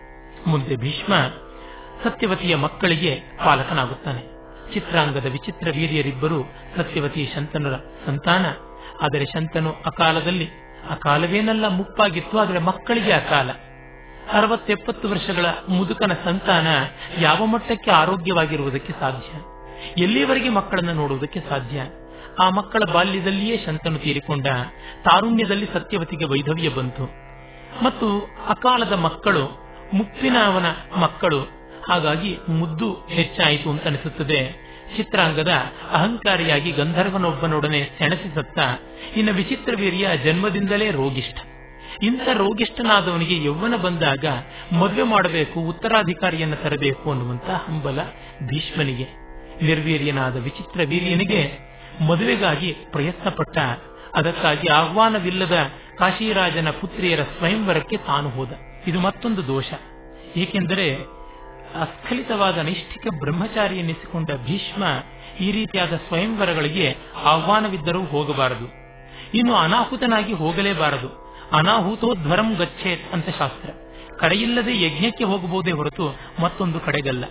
ಮುಂದೆ ಭೀಷ್ಮ ಸತ್ಯವತಿಯ ಮಕ್ಕಳಿಗೆ ಪಾಲಕನಾಗುತ್ತಾನೆ ಚಿತ್ರಾಂಗದ ವಿಚಿತ್ರ ವೀರ್ಯರಿಬ್ಬರು ಸತ್ಯವತಿ ಶಂತನರ ಸಂತಾನ ಆದರೆ ಶಂತನು ಅಕಾಲದಲ್ಲಿ ಅಕಾಲವೇನೆಲ್ಲ ಮುಪ್ಪಾಗಿತ್ತು ಆದರೆ ಮಕ್ಕಳಿಗೆ ಅಕಾಲ ಅರವತ್ತೆಪ್ಪತ್ತು ವರ್ಷಗಳ ಮುದುಕನ ಸಂತಾನ ಯಾವ ಮಟ್ಟಕ್ಕೆ ಆರೋಗ್ಯವಾಗಿರುವುದಕ್ಕೆ ಸಾಧ್ಯ ಎಲ್ಲಿವರೆಗೆ ಮಕ್ಕಳನ್ನು ನೋಡುವುದಕ್ಕೆ ಸಾಧ್ಯ ಆ ಮಕ್ಕಳ ಬಾಲ್ಯದಲ್ಲಿಯೇ ಶಂತನು ತೀರಿಕೊಂಡ ತಾರುಣ್ಯದಲ್ಲಿ ಸತ್ಯವತಿಗೆ ವೈಧವ್ಯ ಬಂತು ಮತ್ತು ಅಕಾಲದ ಮಕ್ಕಳು ಮುಪ್ಪಿನ ಅವನ ಮಕ್ಕಳು ಹಾಗಾಗಿ ಮುದ್ದು ಹೆಚ್ಚಾಯಿತು ಅಂತ ಅನಿಸುತ್ತದೆ ಚಿತ್ರಾಂಗದ ಅಹಂಕಾರಿಯಾಗಿ ಗಂಧರ್ವನೊಬ್ಬನೊಡನೆ ಸೆಣಸಿ ಸತ್ತ ಇನ್ನು ವಿಚಿತ್ರ ವೀರ್ಯ ಜನ್ಮದಿಂದಲೇ ರೋಗಿಷ್ಠ ಇಂಥ ರೋಗಿಷ್ಠನಾದವನಿಗೆ ಯೌವನ ಬಂದಾಗ ಮದುವೆ ಮಾಡಬೇಕು ಉತ್ತರಾಧಿಕಾರಿಯನ್ನು ತರಬೇಕು ಅನ್ನುವಂತ ಹಂಬಲ ಭೀಷ್ಮನಿಗೆ ನಿರ್ವೀರ್ಯನಾದ ವಿಚಿತ್ರ ವೀರ್ಯನಿಗೆ ಮದುವೆಗಾಗಿ ಪ್ರಯತ್ನ ಪಟ್ಟ ಅದಕ್ಕಾಗಿ ಆಹ್ವಾನವಿಲ್ಲದ ಕಾಶಿರಾಜನ ಪುತ್ರಿಯರ ಸ್ವಯಂವರಕ್ಕೆ ತಾನು ಹೋದ ಇದು ಮತ್ತೊಂದು ದೋಷ ಏಕೆಂದರೆ ಅಸ್ಖಲಿತವಾದ ನೈಷ್ಠಿಕ ಬ್ರಹ್ಮಚಾರಿ ಎನ್ನಿಸಿಕೊಂಡ ಭೀಷ್ಮ ಈ ರೀತಿಯಾದ ಸ್ವಯಂವರಗಳಿಗೆ ಆಹ್ವಾನವಿದ್ದರೂ ಹೋಗಬಾರದು ಇನ್ನು ಅನಾಹುತನಾಗಿ ಹೋಗಲೇಬಾರದು ಅನಾಹುತೋಧ್ವರಂ ಗಚ್ಚೇತ್ ಅಂತ ಶಾಸ್ತ್ರ ಕಡೆಯಿಲ್ಲದೆ ಯಜ್ಞಕ್ಕೆ ಹೋಗಬಹುದೇ ಹೊರತು ಮತ್ತೊಂದು ಕಡೆಗಲ್ಲ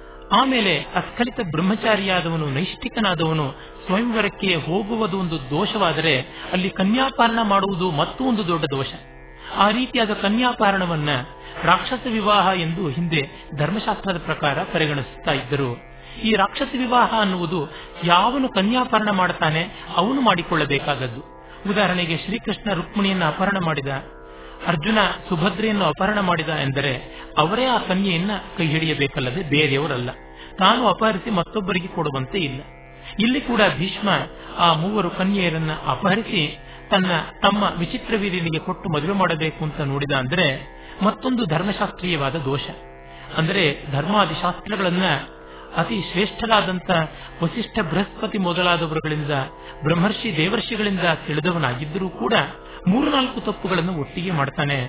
ಆಮೇಲೆ ಅಸ್ಖಲಿತ ಬ್ರಹ್ಮಚಾರಿಯಾದವನು ನೈಷ್ಠಿಕನಾದವನು ಸ್ವಯಂವರಕ್ಕೆ ಹೋಗುವುದು ಒಂದು ದೋಷವಾದರೆ ಅಲ್ಲಿ ಕನ್ಯಾಪಾರಣ ಮಾಡುವುದು ಮತ್ತೂ ಒಂದು ದೊಡ್ಡ ದೋಷ ಆ ರೀತಿಯಾದ ಕನ್ಯಾಪಾರಣವನ್ನ ರಾಕ್ಷಸ ವಿವಾಹ ಎಂದು ಹಿಂದೆ ಧರ್ಮಶಾಸ್ತ್ರದ ಪ್ರಕಾರ ಪರಿಗಣಿಸುತ್ತಾ ಇದ್ದರು ಈ ರಾಕ್ಷಸ ವಿವಾಹ ಅನ್ನುವುದು ಯಾವನು ಕನ್ಯಾಪರಣ ಮಾಡ್ತಾನೆ ಅವನು ಮಾಡಿಕೊಳ್ಳಬೇಕಾದದ್ದು ಉದಾಹರಣೆಗೆ ಶ್ರೀಕೃಷ್ಣ ರುಕ್ಮಿಣಿಯನ್ನು ಅಪಹರಣ ಮಾಡಿದ ಅರ್ಜುನ ಸುಭದ್ರೆಯನ್ನು ಅಪಹರಣ ಮಾಡಿದ ಎಂದರೆ ಅವರೇ ಆ ಕನ್ಯೆಯನ್ನ ಕೈ ಹಿಡಿಯಬೇಕಲ್ಲದೆ ಬೇರೆಯವರಲ್ಲ ತಾನು ಅಪಹರಿಸಿ ಮತ್ತೊಬ್ಬರಿಗೆ ಕೊಡುವಂತೆ ಇಲ್ಲ ಇಲ್ಲಿ ಕೂಡ ಭೀಷ್ಮ ಆ ಮೂವರು ಕನ್ಯೆಯರನ್ನ ಅಪಹರಿಸಿ ತನ್ನ ತಮ್ಮ ವಿಚಿತ್ರ ವೀರ್ಯನಿಗೆ ಕೊಟ್ಟು ಮದುವೆ ಮಾಡಬೇಕು ಅಂತ ನೋಡಿದ ಅಂದ್ರೆ ಮತ್ತೊಂದು ಧರ್ಮಶಾಸ್ತ್ರೀಯವಾದ ದೋಷ ಅಂದರೆ ಧರ್ಮಾದಿ ಶಾಸ್ತ್ರಗಳನ್ನ ಅತಿ ಶ್ರೇಷ್ಠರಾದಂತ ವಸಿಷ್ಠ ಬೃಹಸ್ಪತಿ ಮೊದಲಾದವರುಗಳಿಂದ ಬ್ರಹ್ಮರ್ಷಿ ದೇವರ್ಷಿಗಳಿಂದ ತಿಳಿದವನಾಗಿದ್ದರೂ ಕೂಡ ಮೂರು ನಾಲ್ಕು ತಪ್ಪುಗಳನ್ನು ಒಟ್ಟಿಗೆ ಮಾಡ್ತಾನೆ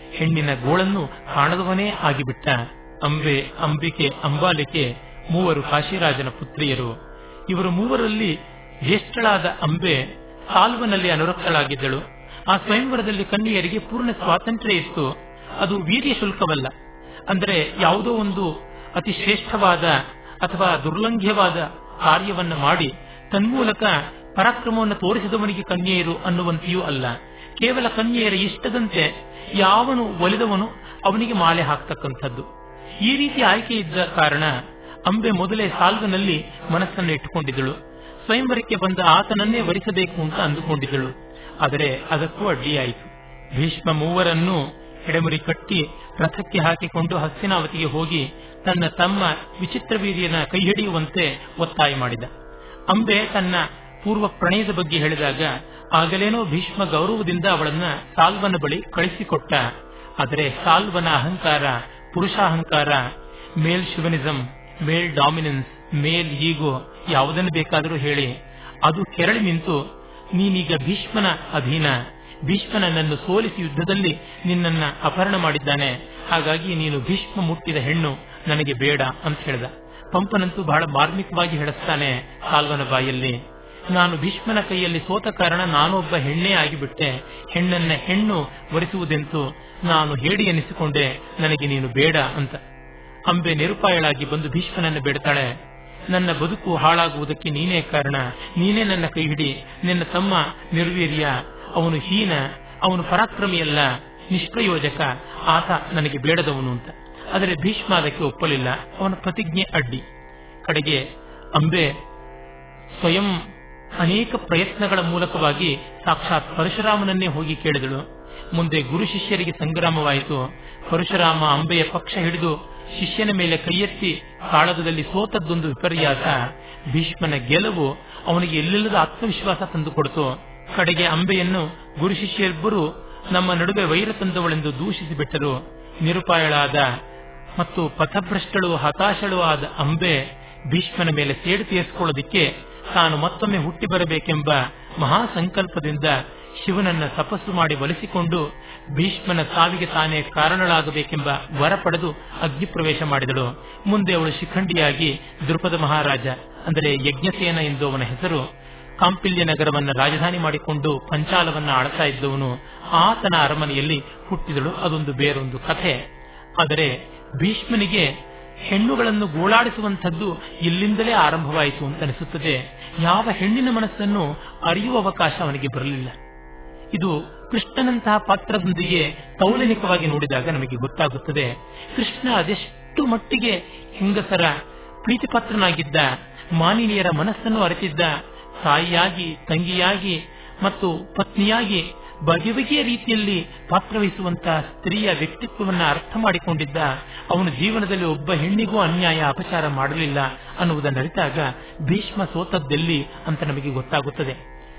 ಹೆಣ್ಣಿನ ಗೋಳನ್ನು ಕಾಣದವನೇ ಆಗಿಬಿಟ್ಟ ಅಂಬೆ ಅಂಬಿಕೆ ಅಂಬಾಲಿಕೆ ಮೂವರು ಕಾಶಿರಾಜನ ಪುತ್ರಿಯರು ಇವರು ಮೂವರಲ್ಲಿ ಜ್ಯೇಷ್ಠಳಾದ ಅಂಬೆ ಸಾಲ್ವನಲ್ಲಿ ಅನುರಕ್ತಳಾಗಿದ್ದಳು ಆ ಸ್ವಯಂವರದಲ್ಲಿ ಕನ್ಯೆಯರಿಗೆ ಪೂರ್ಣ ಸ್ವಾತಂತ್ರ್ಯ ಇತ್ತು ಅದು ವೀರ್ಯ ಶುಲ್ಕವಲ್ಲ ಅಂದರೆ ಯಾವುದೋ ಒಂದು ಅತಿ ಶ್ರೇಷ್ಠವಾದ ಅಥವಾ ದುರ್ಲಂಘ್ಯವಾದ ಕಾರ್ಯವನ್ನ ಮಾಡಿ ತನ್ಮೂಲಕ ಪರಾಕ್ರಮವನ್ನು ತೋರಿಸಿದವನಿಗೆ ಕನ್ಯೆಯರು ಅನ್ನುವಂತೆಯೂ ಅಲ್ಲ ಕೇವಲ ಕನ್ಯೆಯರ ಇಷ್ಟದಂತೆ ಯಾವನು ಒಲಿದವನು ಅವನಿಗೆ ಮಾಲೆ ಹಾಕ್ತಕ್ಕಂಥದ್ದು ಈ ರೀತಿ ಆಯ್ಕೆ ಇದ್ದ ಕಾರಣ ಅಂಬೆ ಮೊದಲೇ ಸಾಲ್ವನಲ್ಲಿ ಮನಸ್ಸನ್ನು ಇಟ್ಟುಕೊಂಡಿದ್ದಳು ಸ್ವಯಂವರಕ್ಕೆ ಬಂದ ಆತನನ್ನೇ ವರಿಸಬೇಕು ಅಂತ ಅಂದುಕೊಂಡಿದ್ದಳು ಆದರೆ ಅದಕ್ಕೂ ಅಡ್ಡಿಯಾಯಿತು ಭೀಷ್ಮ ಮೂವರನ್ನು ಎಡೆಮುರಿ ಕಟ್ಟಿ ರಥಕ್ಕೆ ಹಾಕಿಕೊಂಡು ಹಸ್ತಿನಾವತಿಗೆ ಹೋಗಿ ತನ್ನ ತಮ್ಮ ವಿಚಿತ್ರವೀರ್ಯನ ಕೈ ಹಿಡಿಯುವಂತೆ ಒತ್ತಾಯ ಮಾಡಿದ ಅಂಬೆ ತನ್ನ ಪೂರ್ವ ಪ್ರಣಯದ ಬಗ್ಗೆ ಹೇಳಿದಾಗ ಆಗಲೇನೋ ಭೀಷ್ಮ ಗೌರವದಿಂದ ಅವಳನ್ನ ಸಾಲ್ವನ ಬಳಿ ಕಳಿಸಿಕೊಟ್ಟ ಆದರೆ ಸಾಲ್ವನ ಅಹಂಕಾರ ಪುರುಷಾಹಂಕಾರ ಮೇಲ್ ಶಿವನಿಸಂ ಮೇಲ್ ಡಾಮಿನೆನ್ಸ್ ಮೇಲ್ ಈಗೋ ಯಾವುದನ್ನು ಬೇಕಾದರೂ ಹೇಳಿ ಅದು ಕೆರಳಿ ನಿಂತು ನೀನೀಗ ಭೀಷ್ಮನ ಅಧೀನ ಭೀಷ್ಮನನ್ನು ಸೋಲಿಸಿ ಯುದ್ಧದಲ್ಲಿ ನಿನ್ನನ್ನ ಅಪಹರಣ ಮಾಡಿದ್ದಾನೆ ಹಾಗಾಗಿ ನೀನು ಭೀಷ್ಮ ಮುಟ್ಟಿದ ಹೆಣ್ಣು ನನಗೆ ಬೇಡ ಅಂತ ಹೇಳ್ದ ಪಂಪನಂತೂ ಬಹಳ ಮಾರ್ಮಿಕವಾಗಿ ಹೇಳಿಸ್ತಾನೆ ಸಾಲ್ವನ ಬಾಯಲ್ಲಿ ನಾನು ಭೀಷ್ಮನ ಕೈಯಲ್ಲಿ ಸೋತ ಕಾರಣ ನಾನೊಬ್ಬ ಹೆಣ್ಣೇ ಆಗಿಬಿಟ್ಟೆ ಹೆಣ್ಣನ್ನ ಹೆಣ್ಣು ಒರೆಸುವುದೆಂತು ನಾನು ಹೇಡಿ ಎನಿಸಿಕೊಂಡೆ ನನಗೆ ನೀನು ಬೇಡ ಅಂತ ಅಂಬೆ ನಿರುಪಾಯಳಾಗಿ ಬಂದು ಭೀಷ್ಮನನ್ನು ಬೇಡ್ತಾಳೆ ನನ್ನ ಬದುಕು ಹಾಳಾಗುವುದಕ್ಕೆ ನೀನೇ ಕಾರಣ ನೀನೇ ನನ್ನ ಕೈ ಹಿಡಿ ನಿನ್ನ ತಮ್ಮ ನಿರ್ವೀರ್ಯ ಅವನು ಹೀನ ಅವನು ಪರಾಕ್ರಮಿಯಲ್ಲ ನಿಷ್ಪ್ರಯೋಜಕ ಆತ ನನಗೆ ಬೇಡದವನು ಅಂತ ಆದರೆ ಭೀಷ್ಮ ಅದಕ್ಕೆ ಒಪ್ಪಲಿಲ್ಲ ಅವನ ಪ್ರತಿಜ್ಞೆ ಅಡ್ಡಿ ಕಡೆಗೆ ಅಂಬೆ ಸ್ವಯಂ ಅನೇಕ ಪ್ರಯತ್ನಗಳ ಮೂಲಕವಾಗಿ ಸಾಕ್ಷಾತ್ ಪರಶುರಾಮನನ್ನೇ ಹೋಗಿ ಕೇಳಿದಳು ಮುಂದೆ ಗುರು ಶಿಷ್ಯರಿಗೆ ಸಂಗ್ರಾಮವಾಯಿತು ಪರಶುರಾಮ ಅಂಬೆಯ ಪಕ್ಷ ಹಿಡಿದು ಶಿಷ್ಯನ ಮೇಲೆ ಕೈಯೆತ್ತಿ ಕಾಳಗದಲ್ಲಿ ಸೋತದ್ದೊಂದು ವಿಪರ್ಯಾಸ ಭೀಷ್ಮನ ಗೆಲುವು ಅವನಿಗೆ ಎಲ್ಲಿಲ್ಲದ ಆತ್ಮವಿಶ್ವಾಸ ತಂದುಕೊಡ್ತು ಕಡೆಗೆ ಅಂಬೆಯನ್ನು ಗುರು ಶಿಷ್ಯರಿಬ್ಬರು ನಮ್ಮ ನಡುವೆ ವೈರ ತಂದವಳೆಂದು ದೂಷಿಸಿ ಬಿಟ್ಟರು ನಿರುಪಾಯಳಾದ ಮತ್ತು ಪಥಭ್ರಷ್ಟಳು ಹತಾಶಳು ಆದ ಅಂಬೆ ಭೀಷ್ಮನ ಮೇಲೆ ಸೇಡು ತೀರಿಸಿಕೊಳ್ಳೋದಿಕ್ಕೆ ತಾನು ಮತ್ತೊಮ್ಮೆ ಹುಟ್ಟಿ ಬರಬೇಕೆಂಬ ಮಹಾ ಸಂಕಲ್ಪದಿಂದ ಶಿವನನ್ನ ತಪಸ್ಸು ಮಾಡಿ ಒಲಿಸಿಕೊಂಡು ಭೀಷ್ಮನ ಸಾವಿಗೆ ತಾನೇ ಕಾರಣಳಾಗಬೇಕೆಂಬ ವರ ಪಡೆದು ಅಗ್ನಿ ಪ್ರವೇಶ ಮಾಡಿದಳು ಮುಂದೆ ಅವಳು ಶಿಖಂಡಿಯಾಗಿ ದೃಪದ ಮಹಾರಾಜ ಅಂದರೆ ಯಜ್ಞಸೇನ ಎಂದು ಅವನ ಹೆಸರು ಕಾಂಪಿಲ್ಯ ನಗರವನ್ನ ರಾಜಧಾನಿ ಮಾಡಿಕೊಂಡು ಪಂಚಾಲವನ್ನ ಆಳ್ತಾ ಇದ್ದವನು ಆತನ ಅರಮನೆಯಲ್ಲಿ ಹುಟ್ಟಿದಳು ಅದೊಂದು ಬೇರೊಂದು ಕಥೆ ಆದರೆ ಭೀಷ್ಮನಿಗೆ ಹೆಣ್ಣುಗಳನ್ನು ಗೋಳಾಡಿಸುವಂಥದ್ದು ಇಲ್ಲಿಂದಲೇ ಆರಂಭವಾಯಿತು ಅಂತ ಅನಿಸುತ್ತದೆ ಯಾವ ಹೆಣ್ಣಿನ ಮನಸ್ಸನ್ನು ಅರಿಯುವ ಅವಕಾಶ ಅವನಿಗೆ ಬರಲಿಲ್ಲ ಇದು ಕೃಷ್ಣನಂತಹ ಪಾತ್ರದೊಂದಿಗೆ ತೌಲನಿಕವಾಗಿ ನೋಡಿದಾಗ ನಮಗೆ ಗೊತ್ತಾಗುತ್ತದೆ ಕೃಷ್ಣ ಅದೆಷ್ಟು ಮಟ್ಟಿಗೆ ಹೆಂಗಸರ ಪ್ರೀತಿಪಾತ್ರನಾಗಿದ್ದ ಮಾನಿನಿಯರ ಮನಸ್ಸನ್ನು ಅರಿತಿದ್ದ ತಾಯಿಯಾಗಿ ತಂಗಿಯಾಗಿ ಮತ್ತು ಪತ್ನಿಯಾಗಿ ಬಗೆ ಬಗೆಯ ರೀತಿಯಲ್ಲಿ ಪಾತ್ರವಹಿಸುವಂತಹ ಸ್ತ್ರೀಯ ವ್ಯಕ್ತಿತ್ವವನ್ನ ಅರ್ಥ ಮಾಡಿಕೊಂಡಿದ್ದ ಅವನು ಜೀವನದಲ್ಲಿ ಒಬ್ಬ ಹೆಣ್ಣಿಗೂ ಅನ್ಯಾಯ ಅಪಚಾರ ಮಾಡಲಿಲ್ಲ ಅನ್ನುವುದನ್ನು ಅರಿತಾಗ ಭೀಷ್ಮ ಸೋತದ್ದೆಲ್ಲಿ ಅಂತ ನಮಗೆ ಗೊತ್ತಾಗುತ್ತದೆ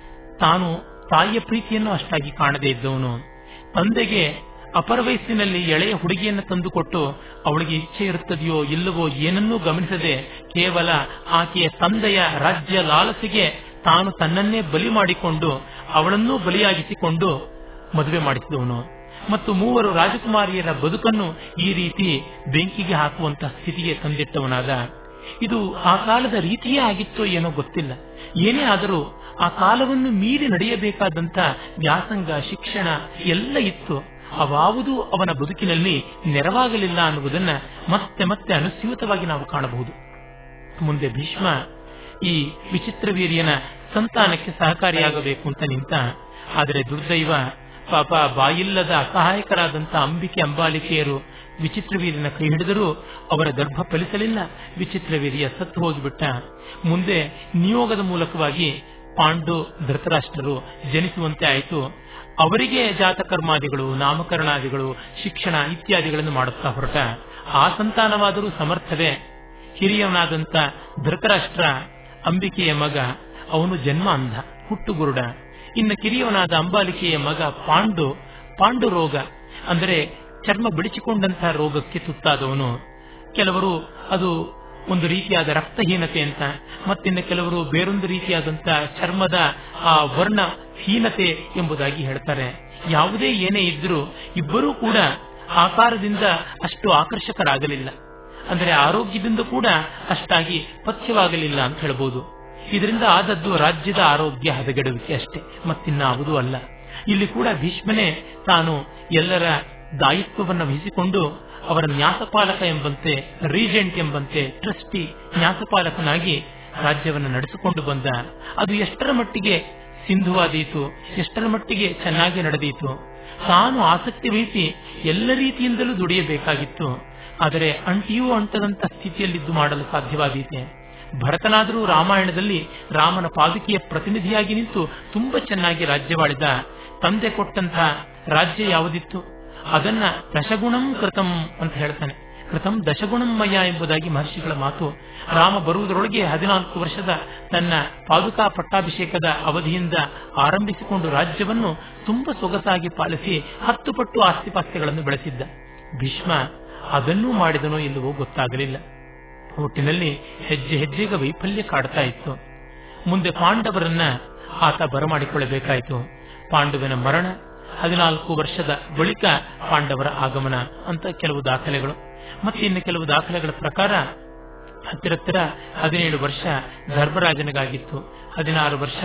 ತಾನು ತಾಯಿಯ ಪ್ರೀತಿಯನ್ನು ಅಷ್ಟಾಗಿ ಕಾಣದೇ ಇದ್ದವನು ತಂದೆಗೆ ಅಪರ ವಯಸ್ಸಿನಲ್ಲಿ ಎಳೆಯ ಹುಡುಗಿಯನ್ನು ತಂದುಕೊಟ್ಟು ಅವಳಿಗೆ ಇಚ್ಛೆ ಇರುತ್ತದೆಯೋ ಇಲ್ಲವೋ ಏನನ್ನೂ ಗಮನಿಸದೆ ಕೇವಲ ಆಕೆಯ ತಂದೆಯ ರಾಜ್ಯ ಲಾಲಸೆಗೆ ತಾನು ತನ್ನನ್ನೇ ಬಲಿ ಮಾಡಿಕೊಂಡು ಅವಳನ್ನೂ ಬಲಿಯಾಗಿಸಿಕೊಂಡು ಮದುವೆ ಮಾಡಿಸಿದವನು ಮತ್ತು ಮೂವರು ರಾಜಕುಮಾರಿಯರ ಬದುಕನ್ನು ಈ ರೀತಿ ಬೆಂಕಿಗೆ ಹಾಕುವಂತಹ ಸ್ಥಿತಿಗೆ ತಂದಿಟ್ಟವನಾದ ಇದು ಆ ಕಾಲದ ರೀತಿಯೇ ಆಗಿತ್ತೋ ಏನೋ ಗೊತ್ತಿಲ್ಲ ಏನೇ ಆದರೂ ಆ ಕಾಲವನ್ನು ಮೀರಿ ನಡೆಯಬೇಕಾದಂತ ವ್ಯಾಸಂಗ ಶಿಕ್ಷಣ ಎಲ್ಲ ಇತ್ತು ಅವಾವುದೂ ಅವನ ಬದುಕಿನಲ್ಲಿ ನೆರವಾಗಲಿಲ್ಲ ಅನ್ನುವುದನ್ನ ಮತ್ತೆ ಮತ್ತೆ ಅನುಸ್ಯೂತವಾಗಿ ನಾವು ಕಾಣಬಹುದು ಮುಂದೆ ಭೀಷ್ಮ ಈ ವಿಚಿತ್ರ ವೀರ್ಯನ ಸಂತಾನಕ್ಕೆ ಸಹಕಾರಿಯಾಗಬೇಕು ಅಂತ ನಿಂತ ಆದರೆ ದುರ್ದೈವ ಪಾಪ ಬಾಯಿಲ್ಲದ ಅಸಹಾಯಕರಾದಂತ ಅಂಬಿಕೆ ಅಂಬಾಲಿಕೆಯರು ವಿಚಿತ್ರವೀರ್ಯನ ಕೈ ಹಿಡಿದರೂ ಅವರ ಗರ್ಭ ಫಲಿಸಲಿಲ್ಲ ವಿಚಿತ್ರವೀರ್ಯ ಸತ್ತು ಹೋಗಿಬಿಟ್ಟ ಮುಂದೆ ನಿಯೋಗದ ಮೂಲಕವಾಗಿ ಪಾಂಡು ಧೃತರಾಷ್ಟ್ರರು ಜನಿಸುವಂತೆ ಆಯಿತು ಅವರಿಗೆ ಜಾತಕರ್ಮಾದಿಗಳು ನಾಮಕರಣಾದಿಗಳು ಶಿಕ್ಷಣ ಇತ್ಯಾದಿಗಳನ್ನು ಮಾಡುತ್ತಾ ಹೊರಟ ಆ ಸಂತಾನವಾದರೂ ಸಮರ್ಥವೇ ಹಿರಿಯವನಾದಂತ ಧೃತರಾಷ್ಟ್ರ ಅಂಬಿಕೆಯ ಮಗ ಅವನು ಜನ್ಮ ಅಂಧ ಹುಟ್ಟುಗುರುಡ ಇನ್ನು ಕಿರಿಯವನಾದ ಅಂಬಾಲಿಕೆಯ ಮಗ ಪಾಂಡು ಪಾಂಡು ರೋಗ ಅಂದರೆ ಚರ್ಮ ಬಿಡಿಸಿಕೊಂಡಂತಹ ರೋಗಕ್ಕೆ ತುತ್ತಾದವನು ಕೆಲವರು ಅದು ಒಂದು ರೀತಿಯಾದ ರಕ್ತಹೀನತೆ ಅಂತ ಮತ್ತಿನ್ನು ಕೆಲವರು ಬೇರೊಂದು ರೀತಿಯಾದಂತಹ ಚರ್ಮದ ಆ ವರ್ಣ ಹೀನತೆ ಎಂಬುದಾಗಿ ಹೇಳ್ತಾರೆ ಯಾವುದೇ ಏನೇ ಇದ್ರೂ ಇಬ್ಬರೂ ಕೂಡ ಆಕಾರದಿಂದ ಅಷ್ಟು ಆಕರ್ಷಕರಾಗಲಿಲ್ಲ ಅಂದರೆ ಆರೋಗ್ಯದಿಂದ ಕೂಡ ಅಷ್ಟಾಗಿ ಪಥ್ಯವಾಗಲಿಲ್ಲ ಅಂತ ಹೇಳ್ಬೋದು ಇದರಿಂದ ಆದದ್ದು ರಾಜ್ಯದ ಆರೋಗ್ಯ ಹದಗೆಡುವಿಕೆ ಅಷ್ಟೇ ಮತ್ತಿನ್ನಾವುದೂ ಅಲ್ಲ ಇಲ್ಲಿ ಕೂಡ ಭೀಷ್ಮನೇ ತಾನು ಎಲ್ಲರ ದಾಯಿತ್ವವನ್ನು ವಹಿಸಿಕೊಂಡು ಅವರ ನ್ಯಾಸಪಾಲಕ ಎಂಬಂತೆ ರೀಜೆಂಟ್ ಎಂಬಂತೆ ಟ್ರಸ್ಟಿ ನ್ಯಾಸಪಾಲಕನಾಗಿ ರಾಜ್ಯವನ್ನು ನಡೆಸಿಕೊಂಡು ಬಂದ ಅದು ಎಷ್ಟರ ಮಟ್ಟಿಗೆ ಸಿಂಧುವಾದೀತು ಎಷ್ಟರ ಮಟ್ಟಿಗೆ ಚೆನ್ನಾಗಿ ನಡೆದೀತು ತಾನು ಆಸಕ್ತಿ ವಹಿಸಿ ಎಲ್ಲ ರೀತಿಯಿಂದಲೂ ದುಡಿಯಬೇಕಾಗಿತ್ತು ಆದರೆ ಅಂಟಿಯೂ ಅಂಟದಂತ ಸ್ಥಿತಿಯಲ್ಲಿದ್ದು ಮಾಡಲು ಸಾಧ್ಯವಾದೀತೆ ಭರತನಾದರೂ ರಾಮಾಯಣದಲ್ಲಿ ರಾಮನ ಪಾದುಕಿಯ ಪ್ರತಿನಿಧಿಯಾಗಿ ನಿಂತು ತುಂಬಾ ಚೆನ್ನಾಗಿ ರಾಜ್ಯವಾಳಿದ ತಂದೆ ಕೊಟ್ಟಂತ ರಾಜ್ಯ ಯಾವುದಿತ್ತು ಅದನ್ನ ದಶಗುಣಂ ಕೃತಂ ಅಂತ ಹೇಳ್ತಾನೆ ಕೃತಂ ದಶಗುಣಮಯ ಎಂಬುದಾಗಿ ಮಹರ್ಷಿಗಳ ಮಾತು ರಾಮ ಬರುವುದರೊಳಗೆ ಹದಿನಾಲ್ಕು ವರ್ಷದ ತನ್ನ ಪಾದುಕಾ ಪಟ್ಟಾಭಿಷೇಕದ ಅವಧಿಯಿಂದ ಆರಂಭಿಸಿಕೊಂಡು ರಾಜ್ಯವನ್ನು ತುಂಬಾ ಸೊಗಸಾಗಿ ಪಾಲಿಸಿ ಹತ್ತು ಪಟ್ಟು ಆಸ್ತಿಪಾಸ್ತಿಗಳನ್ನು ಬೆಳೆಸಿದ್ದ ಭೀಷ್ಮ ಅದನ್ನೂ ಮಾಡಿದನೋ ಇಲ್ಲವೋ ಗೊತ್ತಾಗಲಿಲ್ಲ ಒಟ್ಟಿನಲ್ಲಿ ಹೆಜ್ಜೆ ಹೆಜ್ಜೆಗೆ ವೈಫಲ್ಯ ಕಾಡ್ತಾ ಇತ್ತು ಮುಂದೆ ಪಾಂಡವರನ್ನ ಆತ ಬರಮಾಡಿಕೊಳ್ಳಬೇಕಾಯಿತು ಪಾಂಡವನ ಮರಣ ಹದಿನಾಲ್ಕು ವರ್ಷದ ಬಳಿಕ ಪಾಂಡವರ ಆಗಮನ ಅಂತ ಕೆಲವು ದಾಖಲೆಗಳು ಮತ್ತೆ ಇನ್ನು ಕೆಲವು ದಾಖಲೆಗಳ ಪ್ರಕಾರ ಹತ್ತಿರತ್ತಿರ ಹದಿನೇಳು ವರ್ಷ ಧರ್ಮರಾಜನಿಗಾಗಿತ್ತು ಹದಿನಾರು ವರ್ಷ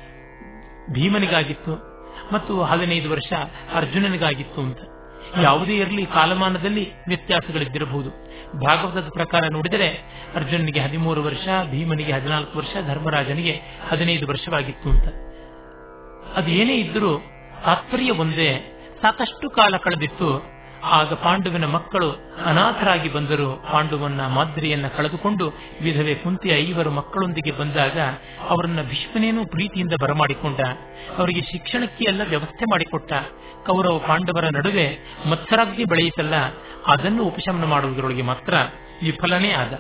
ಭೀಮನಿಗಾಗಿತ್ತು ಮತ್ತು ಹದಿನೈದು ವರ್ಷ ಅರ್ಜುನನಿಗಾಗಿತ್ತು ಅಂತ ಯಾವುದೇ ಇರಲಿ ಕಾಲಮಾನದಲ್ಲಿ ವ್ಯತ್ಯಾಸಗಳಿದ್ದಿರಬಹುದು ಭಾಗವತದ ಪ್ರಕಾರ ನೋಡಿದರೆ ಅರ್ಜುನನಿಗೆ ಹದಿಮೂರು ವರ್ಷ ಭೀಮನಿಗೆ ಹದಿನಾಲ್ಕು ವರ್ಷ ಧರ್ಮರಾಜನಿಗೆ ಹದಿನೈದು ವರ್ಷವಾಗಿತ್ತು ಅಂತ ಅದು ಏನೇ ಇದ್ದರೂ ತಾತ್ಪರ್ಯ ಒಂದೇ ಸಾಕಷ್ಟು ಕಾಲ ಕಳೆದಿತ್ತು ಆಗ ಪಾಂಡುವಿನ ಮಕ್ಕಳು ಅನಾಥರಾಗಿ ಬಂದರು ಪಾಂಡುವನ್ನ ಮಾದ್ರಿಯನ್ನ ಕಳೆದುಕೊಂಡು ವಿಧವೆ ಕುಂತಿಯ ಐವರು ಮಕ್ಕಳೊಂದಿಗೆ ಬಂದಾಗ ಅವರನ್ನ ಭೀಷ್ಮನೇನೂ ಪ್ರೀತಿಯಿಂದ ಬರಮಾಡಿಕೊಂಡ ಅವರಿಗೆ ಶಿಕ್ಷಣಕ್ಕೆ ಎಲ್ಲ ವ್ಯವಸ್ಥೆ ಮಾಡಿಕೊಟ್ಟ ಕೌರವ ಪಾಂಡವರ ನಡುವೆ ಮತ್ಸರಾಗ್ನಿ ಬೆಳೆಯಿತಲ್ಲ ಅದನ್ನು ಉಪಶಮನ ಮಾಡುವುದರೊಳಗೆ ಮಾತ್ರ ವಿಫಲನೇ ಆದ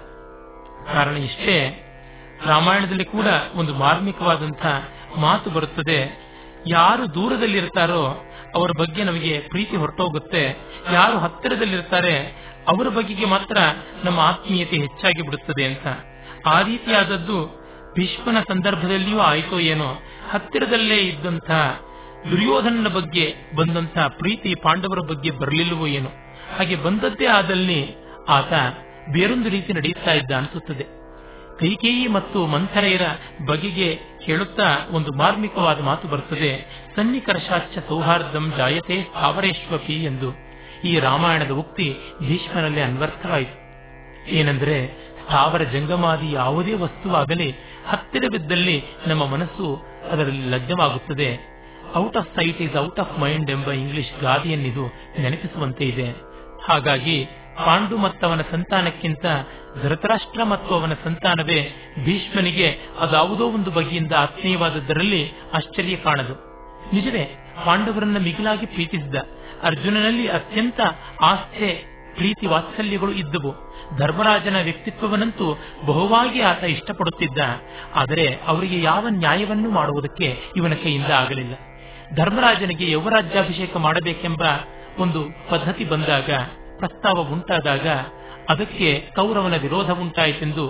ಕಾರಣ ಇಷ್ಟೇ ರಾಮಾಯಣದಲ್ಲಿ ಕೂಡ ಒಂದು ಮಾರ್ಮಿಕವಾದಂಥ ಮಾತು ಬರುತ್ತದೆ ಯಾರು ದೂರದಲ್ಲಿರ್ತಾರೋ ಅವರ ಬಗ್ಗೆ ನಮಗೆ ಪ್ರೀತಿ ಹೊರಟೋಗುತ್ತೆ ಯಾರು ಹತ್ತಿರದಲ್ಲಿರ್ತಾರೆ ಅವರ ಬಗೆಗೆ ಮಾತ್ರ ನಮ್ಮ ಆತ್ಮೀಯತೆ ಹೆಚ್ಚಾಗಿ ಬಿಡುತ್ತದೆ ಅಂತ ಆ ರೀತಿಯಾದದ್ದು ಭೀಷ್ಮನ ಸಂದರ್ಭದಲ್ಲಿಯೂ ಆಯಿತೋ ಏನೋ ಹತ್ತಿರದಲ್ಲೇ ಇದ್ದಂಥ ದುರ್ಯೋಧನನ ಬಗ್ಗೆ ಬಂದಂಥ ಪ್ರೀತಿ ಪಾಂಡವರ ಬಗ್ಗೆ ಬರಲಿಲ್ಲವೋ ಏನೋ ಹಾಗೆ ಬಂದದ್ದೇ ಆದಲ್ಲಿ ಆತ ಬೇರೊಂದು ರೀತಿ ನಡೆಯುತ್ತಾ ಇದ್ದ ಅನಿಸುತ್ತದೆ ಕೈಕೇಯಿ ಮತ್ತು ಮಂಥರೆಯರ ಬಗೆಗೆ ಹೇಳುತ್ತಾ ಒಂದು ಮಾರ್ಮಿಕವಾದ ಮಾತು ಬರುತ್ತದೆ ಸನ್ನಿಕರ್ಷಾಚ್ಚ ಸೌಹಾರ್ದಂ ಜಾಯತೆ ಸ್ಥಾವರೇಶ್ವಪಿ ಎಂದು ಈ ರಾಮಾಯಣದ ಉಕ್ತಿ ಭೀಷ್ಮನಲ್ಲಿ ಅನ್ವರ್ಥವಾಯಿತು ಏನೆಂದರೆ ಸ್ಥಾವರ ಜಂಗಮಾದಿ ಯಾವುದೇ ವಸ್ತುವಾಗಲಿ ಹತ್ತಿರವಿದ್ದಲ್ಲಿ ನಮ್ಮ ಮನಸ್ಸು ಅದರಲ್ಲಿ ಲಗ್ನವಾಗುತ್ತದೆ out of sight is out of mind ಎಂಬ ಇಂಗ್ಲಿಷ್ ಗಾದೆಯನ್ನಿದು ನೆನಪಿಸುವಂತೆ ಇದೆ ಹಾಗಾಗಿ ಪಾಂಡು ಮತ್ತವನ ಸಂತಾನಕ್ಕಿಂತ ಧೃತರಾಷ್ಟ್ರ ಮತ್ತು ಅವನ ಸಂತಾನವೇ ಭೀಷ್ಮನಿಗೆ ಅದಾವುದೋ ಒಂದು ಬಗೆಯಿಂದ ಆತ್ಮೀಯವಾದದ್ದರಲ್ಲಿ ಆಶ್ಚರ್ಯ ಕಾಣದು ನಿಜವೇ ಪಾಂಡವರನ್ನ ಮಿಗಿಲಾಗಿ ಪ್ರೀತಿಸಿದ ಅರ್ಜುನನಲ್ಲಿ ಅತ್ಯಂತ ಆಸ್ಥೆ ಪ್ರೀತಿ ವಾತ್ಸಲ್ಯಗಳು ಇದ್ದವು ಧರ್ಮರಾಜನ ವ್ಯಕ್ತಿತ್ವವನ್ನಂತೂ ಬಹುವಾಗಿ ಆತ ಇಷ್ಟಪಡುತ್ತಿದ್ದ ಆದರೆ ಅವರಿಗೆ ಯಾವ ನ್ಯಾಯವನ್ನು ಮಾಡುವುದಕ್ಕೆ ಇವನ ಕೈಯಿಂದ ಆಗಲಿಲ್ಲ ಧರ್ಮರಾಜನಿಗೆ ಯುವರಾಜ್ಯಾಭಿಷೇಕ ಮಾಡಬೇಕೆಂಬ ಒಂದು ಪದ್ಧತಿ ಬಂದಾಗ ಪ್ರಸ್ತಾವ ಉಂಟಾದಾಗ ಅದಕ್ಕೆ ಕೌರವನ ವಿರೋಧ ಉಂಟಾಯಿತೆಂದು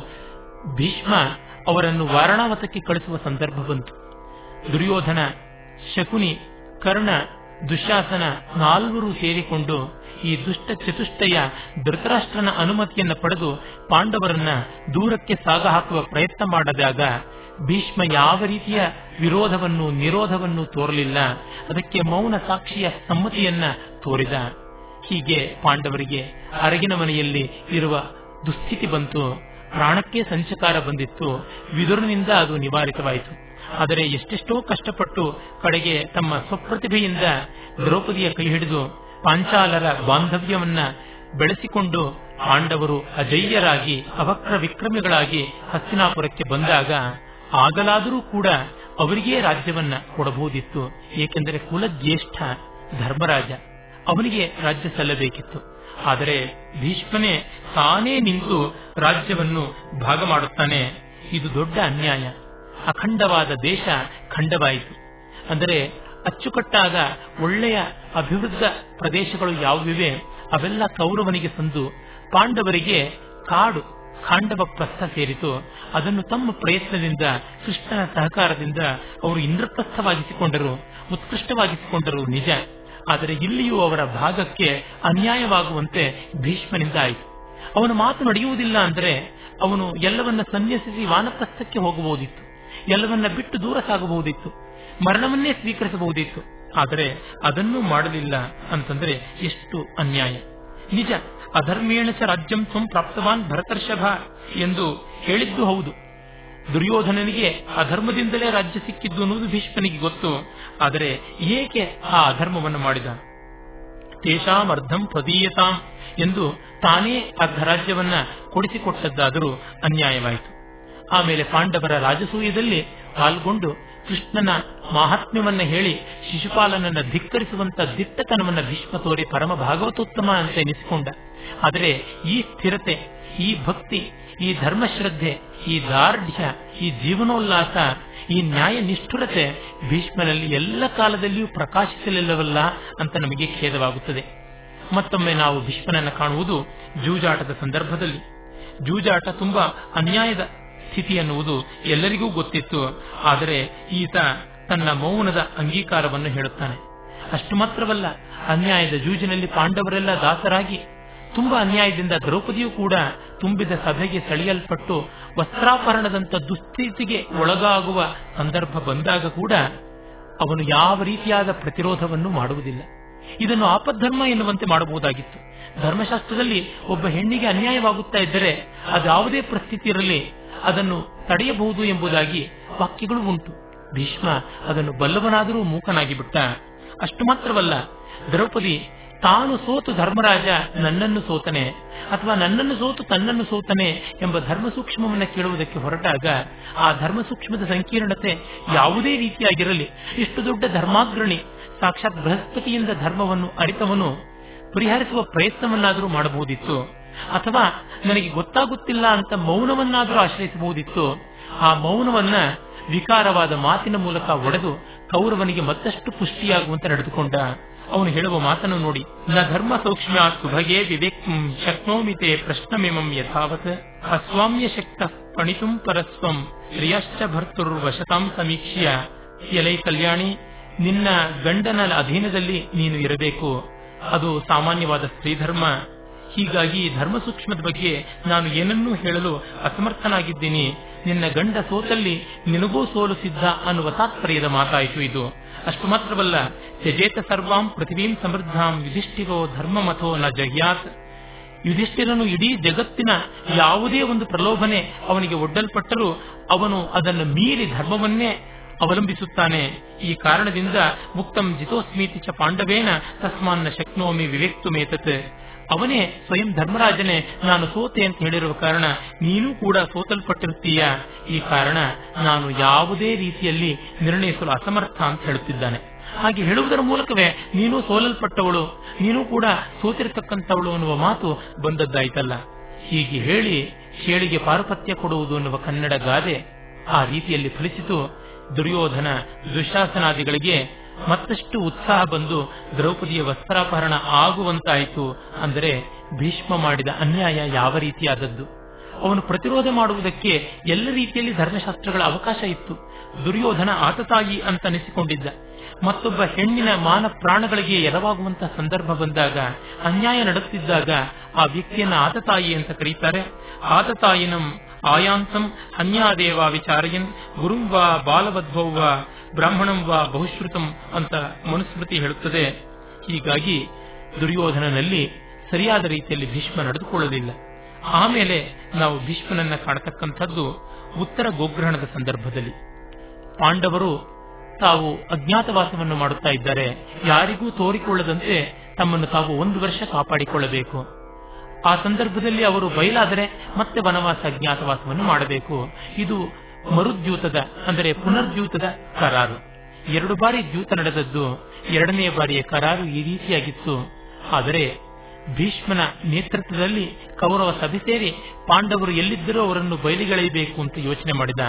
ಭೀಷ್ಮ ಅವರನ್ನು ವಾರಣಾವತಕ್ಕೆ ಕಳಿಸುವ ಸಂದರ್ಭ ಬಂತು ದುರ್ಯೋಧನ ಶಕುನಿ ಕರ್ಣ ದುಶಾಸನ ನಾಲ್ವರು ಸೇರಿಕೊಂಡು ಈ ದುಷ್ಟ ಚತುಷ್ಟಯ ಧೃತರಾಷ್ಟ್ರನ ಅನುಮತಿಯನ್ನ ಪಡೆದು ಪಾಂಡವರನ್ನ ದೂರಕ್ಕೆ ಸಾಗ ಹಾಕುವ ಪ್ರಯತ್ನ ಮಾಡಿದಾಗ ಭೀಷ್ಮ ಯಾವ ರೀತಿಯ ವಿರೋಧವನ್ನು ನಿರೋಧವನ್ನು ತೋರಲಿಲ್ಲ ಅದಕ್ಕೆ ಮೌನ ಸಾಕ್ಷಿಯ ಸಮ್ಮತಿಯನ್ನ ತೋರಿದ ಹೀಗೆ ಪಾಂಡವರಿಗೆ ಅರಗಿನ ಮನೆಯಲ್ಲಿ ಇರುವ ದುಸ್ಥಿತಿ ಬಂತು ಪ್ರಾಣಕ್ಕೆ ಸಂಚಕಾರ ಬಂದಿತ್ತು ವಿದುರನಿಂದ ಅದು ನಿವಾರಿತವಾಯಿತು ಆದರೆ ಎಷ್ಟೆಷ್ಟೋ ಕಷ್ಟಪಟ್ಟು ಕಡೆಗೆ ತಮ್ಮ ಸ್ವಪ್ರತಿಭೆಯಿಂದ ದ್ರೌಪದಿಯ ಕೈ ಹಿಡಿದು ಪಾಂಚಾಲರ ಬಾಂಧವ್ಯವನ್ನ ಬೆಳೆಸಿಕೊಂಡು ಪಾಂಡವರು ಅಜಯ್ಯರಾಗಿ ಅವಕ್ರ ವಿಕ್ರಮಿಗಳಾಗಿ ಹಸ್ತಿನಾಪುರಕ್ಕೆ ಬಂದಾಗ ಆಗಲಾದರೂ ಕೂಡ ಅವರಿಗೇ ರಾಜ್ಯವನ್ನ ಕೊಡಬಹುದಿತ್ತು ಏಕೆಂದರೆ ಕುಲಜ್ಯೇಷ್ಠ ಧರ್ಮರಾಜ ಅವನಿಗೆ ರಾಜ್ಯ ಸಲ್ಲಬೇಕಿತ್ತು ಆದರೆ ಭೀಷ್ಮನೇ ತಾನೇ ನಿಂತು ರಾಜ್ಯವನ್ನು ಭಾಗ ಮಾಡುತ್ತಾನೆ ಇದು ದೊಡ್ಡ ಅನ್ಯಾಯ ಅಖಂಡವಾದ ದೇಶ ಖಂಡವಾಯಿತು ಅಂದರೆ ಅಚ್ಚುಕಟ್ಟಾಗ ಒಳ್ಳೆಯ ಅಭಿವೃದ್ಧ ಪ್ರದೇಶಗಳು ಯಾವುವಿವೆ ಅವೆಲ್ಲ ಕೌರವನಿಗೆ ಸಂದು ಪಾಂಡವರಿಗೆ ಕಾಡು ಖಾಂಡವ ಪ್ರಸ್ಥ ಸೇರಿತು ಅದನ್ನು ತಮ್ಮ ಪ್ರಯತ್ನದಿಂದ ಕೃಷ್ಣನ ಸಹಕಾರದಿಂದ ಅವರು ಇಂದ್ರಪ್ರಸ್ಥವಾಗಿಸಿಕೊಂಡರು ಉತ್ಕೃಷ್ಟವಾಗಿಸಿಕೊಂಡರು ನಿಜ ಆದರೆ ಇಲ್ಲಿಯೂ ಅವರ ಭಾಗಕ್ಕೆ ಅನ್ಯಾಯವಾಗುವಂತೆ ಭೀಷ್ಮನಿಂದ ಆಯಿತು ಅವನ ಮಾತು ನಡೆಯುವುದಿಲ್ಲ ಅಂದರೆ ಅವನು ಎಲ್ಲವನ್ನ ಸನ್ಯಸಿಸಿ ವಾನಪ್ರಸ್ಥಕ್ಕೆ ಹೋಗಬಹುದಿತ್ತು ಎಲ್ಲವನ್ನ ಬಿಟ್ಟು ದೂರ ಸಾಗಬಹುದಿತ್ತು ಮರಣವನ್ನೇ ಸ್ವೀಕರಿಸಬಹುದಿತ್ತು ಆದರೆ ಅದನ್ನೂ ಮಾಡಲಿಲ್ಲ ಅಂತಂದ್ರೆ ಎಷ್ಟು ಅನ್ಯಾಯ ನಿಜ ಅಧರ್ಮೇಣ ಚ ರಾಜ್ಯಂ ತ್ವಂ ಪ್ರಾಪ್ತವಾನ್ ಭರತರ್ಷಭ ಎಂದು ಹೇಳಿದ್ದು ಹೌದು ದುರ್ಯೋಧನನಿಗೆ ಅಧರ್ಮದಿಂದಲೇ ರಾಜ್ಯ ಸಿಕ್ಕಿದ್ದು ಅನ್ನುವುದು ಭೀಷ್ಮನಿಗೆ ಗೊತ್ತು ಆದರೆ ಏಕೆ ಆ ಅಧರ್ಮವನ್ನು ಮಾಡಿದ ತೇಷಾಂ ಅರ್ಧಂ ಪ್ರದೀಯತಾಂ ಎಂದು ತಾನೇ ಅರ್ಧ ರಾಜ್ಯವನ್ನ ಕೊಡಿಸಿಕೊಟ್ಟದ್ದಾದರೂ ಅನ್ಯಾಯವಾಯಿತು ಆಮೇಲೆ ಪಾಂಡವರ ರಾಜಸೂಯದಲ್ಲಿ ಪಾಲ್ಗೊಂಡು ಕೃಷ್ಣನ ಮಾಹಾತ್ಮ್ಯವನ್ನ ಹೇಳಿ ಶಿಶುಪಾಲನನ್ನ ಧಿಕ್ಕರಿಸುವಂತ ದಿಟ್ಟತನವನ್ನ ಭೀಷ್ಮ ತೋರಿ ಪರಮ ಭಾಗವತೋತ್ತಮ ಅಂತ ಎನಿಸಿಕೊಂಡ ಆದರೆ ಈ ಸ್ಥಿರತೆ ಈ ಭಕ್ತಿ ಈ ಧರ್ಮಶ್ರದ್ಧೆ ಈ ದಾರ್ಢ್ಯ ಈ ಜೀವನೋಲ್ಲಾಸ ಈ ನ್ಯಾಯ ನಿಷ್ಠುರತೆ ಭೀಷ್ಮನಲ್ಲಿ ಎಲ್ಲ ಕಾಲದಲ್ಲಿಯೂ ಪ್ರಕಾಶಿಸಲಿಲ್ಲವಲ್ಲ ಅಂತ ನಮಗೆ ಖೇದವಾಗುತ್ತದೆ ಮತ್ತೊಮ್ಮೆ ನಾವು ಭೀಷ್ಮನನ್ನ ಕಾಣುವುದು ಜೂಜಾಟದ ಸಂದರ್ಭದಲ್ಲಿ ಜೂಜಾಟ ತುಂಬಾ ಅನ್ಯಾಯದ ಸ್ಥಿತಿ ಅನ್ನುವುದು ಎಲ್ಲರಿಗೂ ಗೊತ್ತಿತ್ತು ಆದರೆ ಈತ ತನ್ನ ಮೌನದ ಅಂಗೀಕಾರವನ್ನು ಹೇಳುತ್ತಾನೆ ಅಷ್ಟು ಮಾತ್ರವಲ್ಲ ಅನ್ಯಾಯದ ಜೂಜಿನಲ್ಲಿ ಪಾಂಡವರೆಲ್ಲ ದಾಸರಾಗಿ ತುಂಬಾ ಅನ್ಯಾಯದಿಂದ ದ್ರೌಪದಿಯೂ ಕೂಡ ತುಂಬಿದ ಸಭೆಗೆ ಸೆಳೆಯಲ್ಪಟ್ಟು ವಸ್ತ್ರಾಪರಣದಂತ ದುಸ್ಥಿತಿಗೆ ಒಳಗಾಗುವ ಸಂದರ್ಭ ಬಂದಾಗ ಕೂಡ ಅವನು ಯಾವ ರೀತಿಯಾದ ಪ್ರತಿರೋಧವನ್ನು ಮಾಡುವುದಿಲ್ಲ ಇದನ್ನು ಆಪద్ధರ್ಮ ಎನ್ನುವಂತೆ ಮಾಡಬಹುದಾಗಿತ್ತು ಧರ್ಮಶಾಸ್ತ್ರದಲ್ಲಿ ಒಬ್ಬ ಹೆಣ್ಣಿಗೆ ಅನ್ಯಾಯವಾಗುತ್ತಾ ಇದ್ದರೆ ಅದಾವುದೇ ಪರಿಸ್ಥಿತಿ ಇರಲಿ ಅದನ್ನು ತಡೆಯಬಹುದು ಎಂಬುದಾಗಿ ವಾಕ್ಯಗಳು ಉಂಟು ಭೀಷ್ಮ ಅದನ್ನು ಬಲ್ಲವನಾದರೂ ಮೂಕನಾಗಿ ಬಿಟ್ಟ ಅಷ್ಟು ಮಾತ್ರವಲ್ಲ ದ್ರೌಪದಿ ತಾನು ಸೋತು ಧರ್ಮರಾಜ ನನ್ನನ್ನು ಸೋತನೆ ಅಥವಾ ನನ್ನನ್ನು ಸೋತು ತನ್ನನ್ನು ಸೋತನೆ ಎಂಬ ಧರ್ಮ ಸೂಕ್ಷ್ಮವನ್ನು ಕೇಳುವುದಕ್ಕೆ ಹೊರಟಾಗ ಆ ಧರ್ಮ ಸೂಕ್ಷ್ಮದ ಸಂಕೀರ್ಣತೆ ಯಾವುದೇ ರೀತಿಯಾಗಿರಲಿ ಇಷ್ಟು ದೊಡ್ಡ ಧರ್ಮಾಗ್ರಣಿ ಸಾಕ್ಷಾತ್ ಬೃಹಸ್ಪತಿಯಿಂದ ಧರ್ಮವನ್ನು ಅರಿತವನು ಪರಿಹರಿಸುವ ಪ್ರಯತ್ನವನ್ನಾದರೂ ಮಾಡಬಹುದಿತ್ತು ಅಥವಾ ನನಗೆ ಗೊತ್ತಾಗುತ್ತಿಲ್ಲ ಅಂತ ಮೌನವನ್ನಾದರೂ ಆಶ್ರಯಿಸಬಹುದಿತ್ತು ಆ ಮೌನವನ್ನ ವಿಕಾರವಾದ ಮಾತಿನ ಮೂಲಕ ಒಡೆದು ಕೌರವನಿಗೆ ಮತ್ತಷ್ಟು ಪುಷ್ಟಿಯಾಗುವಂತೆ ನಡೆದುಕೊಂಡ ಅವನು ಹೇಳುವ ಮಾತನ್ನು ನೋಡಿ ನ ಧರ್ಮ ಸೌಕ್ಷ್ಮ್ಯ ಸುಭಗೆ ವಿವೇಕ್ ಶಕ್ನೋಮಿತೆ ಪ್ರಶ್ನಮಿಮಂ ಯಥಾವತ್ ಅಸ್ವಾಮ್ಯ ಶಕ್ತ ಪಣಿತುಂ ಪರಸ್ವಂ ಸ್ತ್ರೀಯಶ್ಚ ಭರ್ತುರ್ವಶತಾಂ ಸಮೀಕ್ಷ್ಯ ಎಲೈ ಕಲ್ಯಾಣಿ ನಿನ್ನ ಗಂಡನ ಅಧೀನದಲ್ಲಿ ನೀನು ಇರಬೇಕು ಅದು ಸಾಮಾನ್ಯವಾದ ಸ್ತ್ರೀಧರ್ಮ ಹೀಗಾಗಿ ಧರ್ಮ ಸೂಕ್ಷ್ಮದ ಬಗ್ಗೆ ನಾನು ಏನನ್ನೂ ಹೇಳಲು ಅಸಮರ್ಥನಾಗಿದ್ದೀನಿ ನಿನ್ನ ಗಂಡ ಸೋತಲ್ಲಿ ನಿನಗೂ ಸೋಲು ಸಿದ್ಧ ಅನ್ನುವ ತಾತ್ಪರ್ಯದ ಮಾತಾಯಿತು ಇದು ಅಷ್ಟು ಮಾತ್ರವಲ್ಲ ತ್ಯಜೇತ ಸರ್ವಾಂ ಪೃಥಿವೀಂ ಸಮೃದ್ಧಾಂ ಯುಧಿಷ್ಠಿರೋ ಧರ್ಮಮಥೋ ನ ಜಹ್ಯಾತ್ ಯುಧಿಷ್ಠಿರನು ಇಡೀ ಜಗತ್ತಿನ ಯಾವುದೇ ಒಂದು ಪ್ರಲೋಭನೆ ಅವನಿಗೆ ಒಡ್ಡಲ್ಪಟ್ಟರೂ ಅವನು ಅದನ್ನು ಮೀರಿ ಧರ್ಮವನ್ನೇ ಅವಲಂಬಿಸುತ್ತಾನೆ ಈ ಕಾರಣದಿಂದ ಮುಕ್ತಂ ಜಿತೋಸ್ಮೀತಿ ಚ ಪಾಂಡವೇನ ತಸ್ಮಾನ್ನ ಶಕ್ನೋಮಿ ವಿವೇಕ್ತು ಮೇತತ್ ಅವನೇ ಸ್ವಯಂ ಧರ್ಮರಾಜನೇ ನಾನು ಸೋತೆ ಅಂತ ಹೇಳಿರುವ ಕಾರಣ ನೀನು ಕೂಡ ಸೋತಲ್ಪಟ್ಟಿರುತ್ತೀಯ ಈ ಕಾರಣ ನಾನು ಯಾವುದೇ ರೀತಿಯಲ್ಲಿ ನಿರ್ಣಯಿಸಲು ಅಸಮರ್ಥ ಅಂತ ಹೇಳುತ್ತಿದ್ದಾನೆ ಹಾಗೆ ಹೇಳುವುದರ ಮೂಲಕವೇ ನೀನು ಸೋಲಲ್ಪಟ್ಟವಳು ನೀನು ಕೂಡ ಸೋತಿರತಕ್ಕಂಥವಳು ಅನ್ನುವ ಮಾತು ಬಂದದ್ದಾಯ್ತಲ್ಲ ಹೀಗೆ ಹೇಳಿ ಶೇಳಿಗೆ ಪಾರುಪತ್ಯ ಕೊಡುವುದು ಅನ್ನುವ ಕನ್ನಡ ಗಾದೆ ಆ ರೀತಿಯಲ್ಲಿ ಫಲಿಸಿತು ದುರ್ಯೋಧನ ದುಶಾಸನಾದಿಗಳಿಗೆ ಮತ್ತಷ್ಟು ಉತ್ಸಾಹ ಬಂದು ದ್ರೌಪದಿಯ ವಸ್ತ್ರಾಪಹರಣ ಆಗುವಂತಾಯಿತು ಅಂದರೆ ಭೀಷ್ಮ ಮಾಡಿದ ಅನ್ಯಾಯ ಯಾವ ರೀತಿಯಾದದ್ದು ಅವನು ಪ್ರತಿರೋಧ ಮಾಡುವುದಕ್ಕೆ ಎಲ್ಲ ರೀತಿಯಲ್ಲಿ ಧರ್ಮಶಾಸ್ತ್ರಗಳ ಅವಕಾಶ ಇತ್ತು ದುರ್ಯೋಧನ ಆತತಾಯಿ ಅಂತ ಅನಿಸಿಕೊಂಡಿದ್ದ ಮತ್ತೊಬ್ಬ ಹೆಣ್ಣಿನ ಮಾನ ಪ್ರಾಣಗಳಿಗೆ ಎರವಾಗುವಂತಹ ಸಂದರ್ಭ ಬಂದಾಗ ಅನ್ಯಾಯ ನಡೆಯುತ್ತಿದ್ದಾಗ ಆ ವ್ಯಕ್ತಿಯನ್ನ ಆತತಾಯಿ ಅಂತ ಕರೀತಾರೆ ಆತತಾಯಿನಂ ಆಯಾಂತಂ ಅನ್ಯಾದೇವ ವಿಚಾರಯನ್ ಗುರುಂ ವಾ ಬಾಲವದ್ಭೌ ವಾ ಬ್ರಾಹ್ಮಣಂ ವಾ ಬಹುಶ್ರುತಂ ಅಂತ ಮನುಸ್ಮೃತಿ ಹೇಳುತ್ತದೆ ಹೀಗಾಗಿ ದುರ್ಯೋಧನನಲ್ಲಿ ಸರಿಯಾದ ರೀತಿಯಲ್ಲಿ ಭೀಷ್ಮ ನಡೆದುಕೊಳ್ಳಲಿಲ್ಲ ಆಮೇಲೆ ನಾವು ಭೀಷ್ಮನನ್ನ ಕಾಣತಕ್ಕಂಥದ್ದು ಉತ್ತರ ಗೋಗ್ರಹಣದ ಸಂದರ್ಭದಲ್ಲಿ ಪಾಂಡವರು ತಾವು ಅಜ್ಞಾತವಾಸವನ್ನು ಮಾಡುತ್ತಾ ಇದ್ದಾರೆ ಯಾರಿಗೂ ತೋರಿಕೊಳ್ಳದಂತೆ ತಮ್ಮನ್ನು ತಾವು ಒಂದು ವರ್ಷ ಕಾಪಾಡಿಕೊಳ್ಳಬೇಕು ಆ ಸಂದರ್ಭದಲ್ಲಿ ಅವರು ಬಯಲಾದರೆ ಮತ್ತೆ ವನವಾಸ ಅಜ್ಞಾತವಾಸವನ್ನು ಮಾಡಬೇಕು ಇದು ಮರುದ್ಯೂತದ ಅಂದರೆ ಪುನರ್ದ್ಯೂತದ ಕರಾರು ಎರಡು ಬಾರಿ ದ್ಯೂತ ನಡೆದದ್ದು ಎರಡನೇ ಬಾರಿಯ ಕರಾರು ಈ ರೀತಿಯಾಗಿತ್ತು ಆದರೆ ಭೀಷ್ಮನ ನೇತೃತ್ವದಲ್ಲಿ ಕೌರವ ಸಭೆ ಸೇರಿ ಪಾಂಡವರು ಎಲ್ಲಿದ್ದರೂ ಅವರನ್ನು ಬಯಲಿಗೆಳೆಯಬೇಕು ಅಂತ ಯೋಚನೆ ಮಾಡಿದ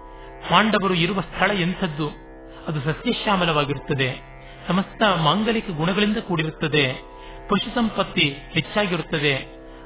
ಪಾಂಡವರು ಇರುವ ಸ್ಥಳ ಎಂಥದ್ದು ಅದು ಸಸ್ಯಶ್ಯಾಮಲವಾಗಿರುತ್ತದೆ ಸಮಸ್ತ ಮಾಂಗಲಿಕ ಗುಣಗಳಿಂದ ಕೂಡಿರುತ್ತದೆ ಪಶು ಸಂಪತ್ತಿ ಹೆಚ್ಚಾಗಿರುತ್ತದೆ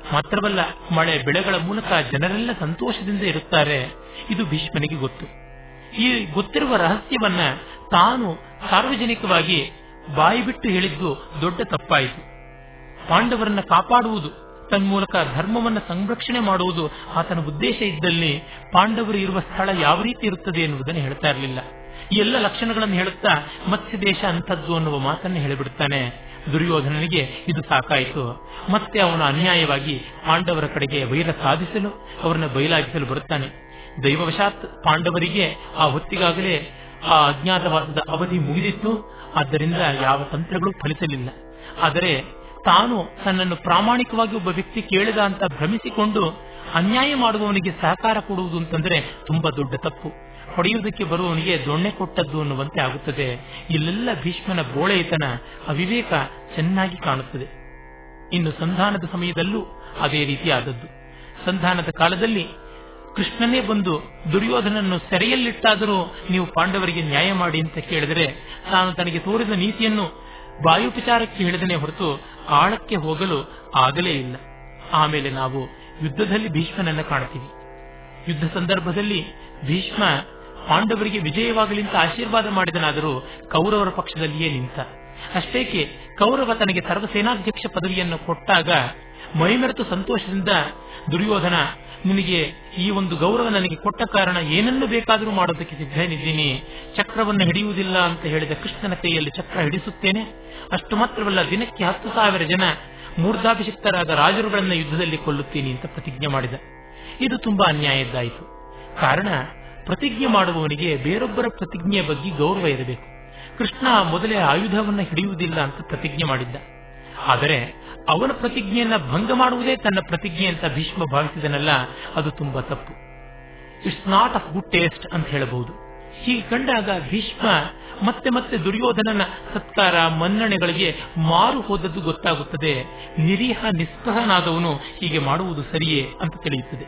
ಮಾತ್ರವಲ್ಲ ಮಳೆ ಬೆಳೆಗಳ ಮೂಲಕ ಜನರೆಲ್ಲ ಸಂತೋಷದಿಂದ ಇರುತ್ತಾರೆ ಇದು ಭೀಷ್ಮನಿಗೆ ಗೊತ್ತು ಈ ಗೊತ್ತಿರುವ ರಹಸ್ಯವನ್ನ ತಾನು ಸಾರ್ವಜನಿಕವಾಗಿ ಬಾಯಿ ಬಿಟ್ಟು ಹೇಳಿದ್ದು ದೊಡ್ಡ ತಪ್ಪಾಯಿತು ಪಾಂಡವರನ್ನ ಕಾಪಾಡುವುದು ತನ್ಮೂಲಕ ಧರ್ಮವನ್ನ ಸಂರಕ್ಷಣೆ ಮಾಡುವುದು ಆತನ ಉದ್ದೇಶ ಇದ್ದಲ್ಲಿ ಪಾಂಡವರು ಇರುವ ಸ್ಥಳ ಯಾವ ರೀತಿ ಇರುತ್ತದೆ ಎನ್ನುವುದನ್ನು ಹೇಳ್ತಾ ಇರಲಿಲ್ಲ ಈ ಎಲ್ಲ ಲಕ್ಷಣಗಳನ್ನು ಹೇಳುತ್ತಾ ಮತ್ಸ್ಯ ದೇಶ ಅಂಥದ್ದು ಅನ್ನುವ ಮಾತನ್ನು ಹೇಳಿಬಿಡ್ತಾನೆ ದುರ್ಯೋಧನನಿಗೆ ಇದು ಸಾಕಾಯಿತು ಮತ್ತೆ ಅವನು ಅನ್ಯಾಯವಾಗಿ ಪಾಂಡವರ ಕಡೆಗೆ ವೈರ ಸಾಧಿಸಲು ಅವರನ್ನ ಬಯಲಾಗಿಸಲು ಬರುತ್ತಾನೆ ದೈವವಶಾತ್ ಪಾಂಡವರಿಗೆ ಆ ಹೊತ್ತಿಗಾಗಲೇ ಆ ಅಜ್ಞಾತವಾಸದ ಅವಧಿ ಮುಗಿದಿತ್ತು ಆದ್ದರಿಂದ ಯಾವ ತಂತ್ರಗಳು ಫಲಿಸಲಿಲ್ಲ ಆದರೆ ತಾನು ತನ್ನನ್ನು ಪ್ರಾಮಾಣಿಕವಾಗಿ ಒಬ್ಬ ವ್ಯಕ್ತಿ ಕೇಳಿದ ಅಂತ ಭ್ರಮಿಸಿಕೊಂಡು ಅನ್ಯಾಯ ಮಾಡುವವನಿಗೆ ಸಹಕಾರ ಕೊಡುವುದು ಅಂತಂದ್ರೆ ತುಂಬಾ ದೊಡ್ಡ ತಪ್ಪು ಹೊಡೆಯುವುದಕ್ಕೆ ಬರುವವನಿಗೆ ದೊಣ್ಣೆ ಕೊಟ್ಟದ್ದು ಅನ್ನುವಂತೆ ಆಗುತ್ತದೆ ಇಲ್ಲೆಲ್ಲ ಭೀಷ್ಮನ ಬೋಳೆತನ ಅವಿವೇಕ ಚೆನ್ನಾಗಿ ಕಾಣುತ್ತದೆ ಇನ್ನು ಸಂಧಾನದ ಸಮಯದಲ್ಲೂ ಅದೇ ರೀತಿ ಆದದ್ದು ಸಂಧಾನದ ಕಾಲದಲ್ಲಿ ಕೃಷ್ಣನೇ ಬಂದು ದುರ್ಯೋಧನನ್ನು ಸೆರೆಯಲ್ಲಿಟ್ಟಾದರೂ ನೀವು ಪಾಂಡವರಿಗೆ ನ್ಯಾಯ ಮಾಡಿ ಅಂತ ಕೇಳಿದರೆ ತಾನು ತನಗೆ ತೋರಿದ ನೀತಿಯನ್ನು ವಾಯುಪಚಾರಕ್ಕೆ ಹೇಳಿದನೇ ಹೊರತು ಆಳಕ್ಕೆ ಹೋಗಲು ಆಗಲೇ ಇಲ್ಲ ಆಮೇಲೆ ನಾವು ಯುದ್ಧದಲ್ಲಿ ಭೀಷ್ಮನನ್ನ ಕಾಣ್ತೀವಿ ಯುದ್ಧ ಸಂದರ್ಭದಲ್ಲಿ ಭೀಷ್ಮ ಪಾಂಡವರಿಗೆ ವಿಜಯವಾಗಲಿ ಅಂತ ಆಶೀರ್ವಾದ ಮಾಡಿದನಾದರೂ ಕೌರವರ ಪಕ್ಷದಲ್ಲಿಯೇ ನಿಂತ ಅಷ್ಟೇಕೆ ಕೌರವ ತನಗೆ ಸರ್ವಸೇನಾಧ್ಯಕ್ಷ ಪದವಿಯನ್ನು ಕೊಟ್ಟಾಗ ಮೈಮೆರೆತು ಸಂತೋಷದಿಂದ ದುರ್ಯೋಧನ ನಿನಗೆ ಈ ಒಂದು ಗೌರವ ನನಗೆ ಕೊಟ್ಟ ಕಾರಣ ಏನನ್ನು ಬೇಕಾದರೂ ಮಾಡೋದಕ್ಕೆ ಸಿದ್ಧನಿದ್ದೀನಿ ಚಕ್ರವನ್ನು ಹಿಡಿಯುವುದಿಲ್ಲ ಅಂತ ಹೇಳಿದ ಕೃಷ್ಣನ ಕೈಯಲ್ಲಿ ಚಕ್ರ ಹಿಡಿಸುತ್ತೇನೆ ಅಷ್ಟು ಮಾತ್ರವಲ್ಲ ದಿನಕ್ಕೆ ಹತ್ತು ಸಾವಿರ ಜನ ಮೂರ್ಧಾಭಿಷಿಕ್ತರಾದ ರಾಜರುಗಳನ್ನ ಯುದ್ಧದಲ್ಲಿ ಕೊಲ್ಲುತ್ತೀನಿ ಅಂತ ಪ್ರತಿಜ್ಞೆ ಮಾಡಿದ ಇದು ತುಂಬಾ ಅನ್ಯಾಯದ್ದಾಯಿತು ಕಾರಣ ಪ್ರತಿಜ್ಞೆ ಮಾಡುವವನಿಗೆ ಬೇರೊಬ್ಬರ ಪ್ರತಿಜ್ಞೆಯ ಬಗ್ಗೆ ಗೌರವ ಇರಬೇಕು ಕೃಷ್ಣ ಮೊದಲೇ ಆಯುಧವನ್ನ ಹಿಡಿಯುವುದಿಲ್ಲ ಅಂತ ಪ್ರತಿಜ್ಞೆ ಮಾಡಿದ್ದ ಆದರೆ ಅವನ ಪ್ರತಿಜ್ಞೆಯನ್ನ ಭಂಗ ಮಾಡುವುದೇ ತನ್ನ ಪ್ರತಿಜ್ಞೆ ಅಂತ ಭೀಷ್ಮ ಭಾವಿಸಿದನಲ್ಲ ಅದು ತುಂಬಾ ತಪ್ಪು it's not of good taste ಅಂತ ಹೇಳಬಹುದು ಹೀಗೆ ಕಂಡಾಗ ಭೀಷ್ಮ ಮತ್ತೆ ಮತ್ತೆ ದುರ್ಯೋಧನನ ಸತ್ಕಾರ ಮನ್ನಣೆಗಳಿಗೆ ಮಾರು ಹೋದದ್ದು ಗೊತ್ತಾಗುತ್ತದೆ ನಿರೀಹ ನಿಸ್ಪೃಹನಾದವನು ಹೀಗೆ ಮಾಡುವುದು ಸರಿಯೇ ಅಂತ ತಿಳಿಯುತ್ತದೆ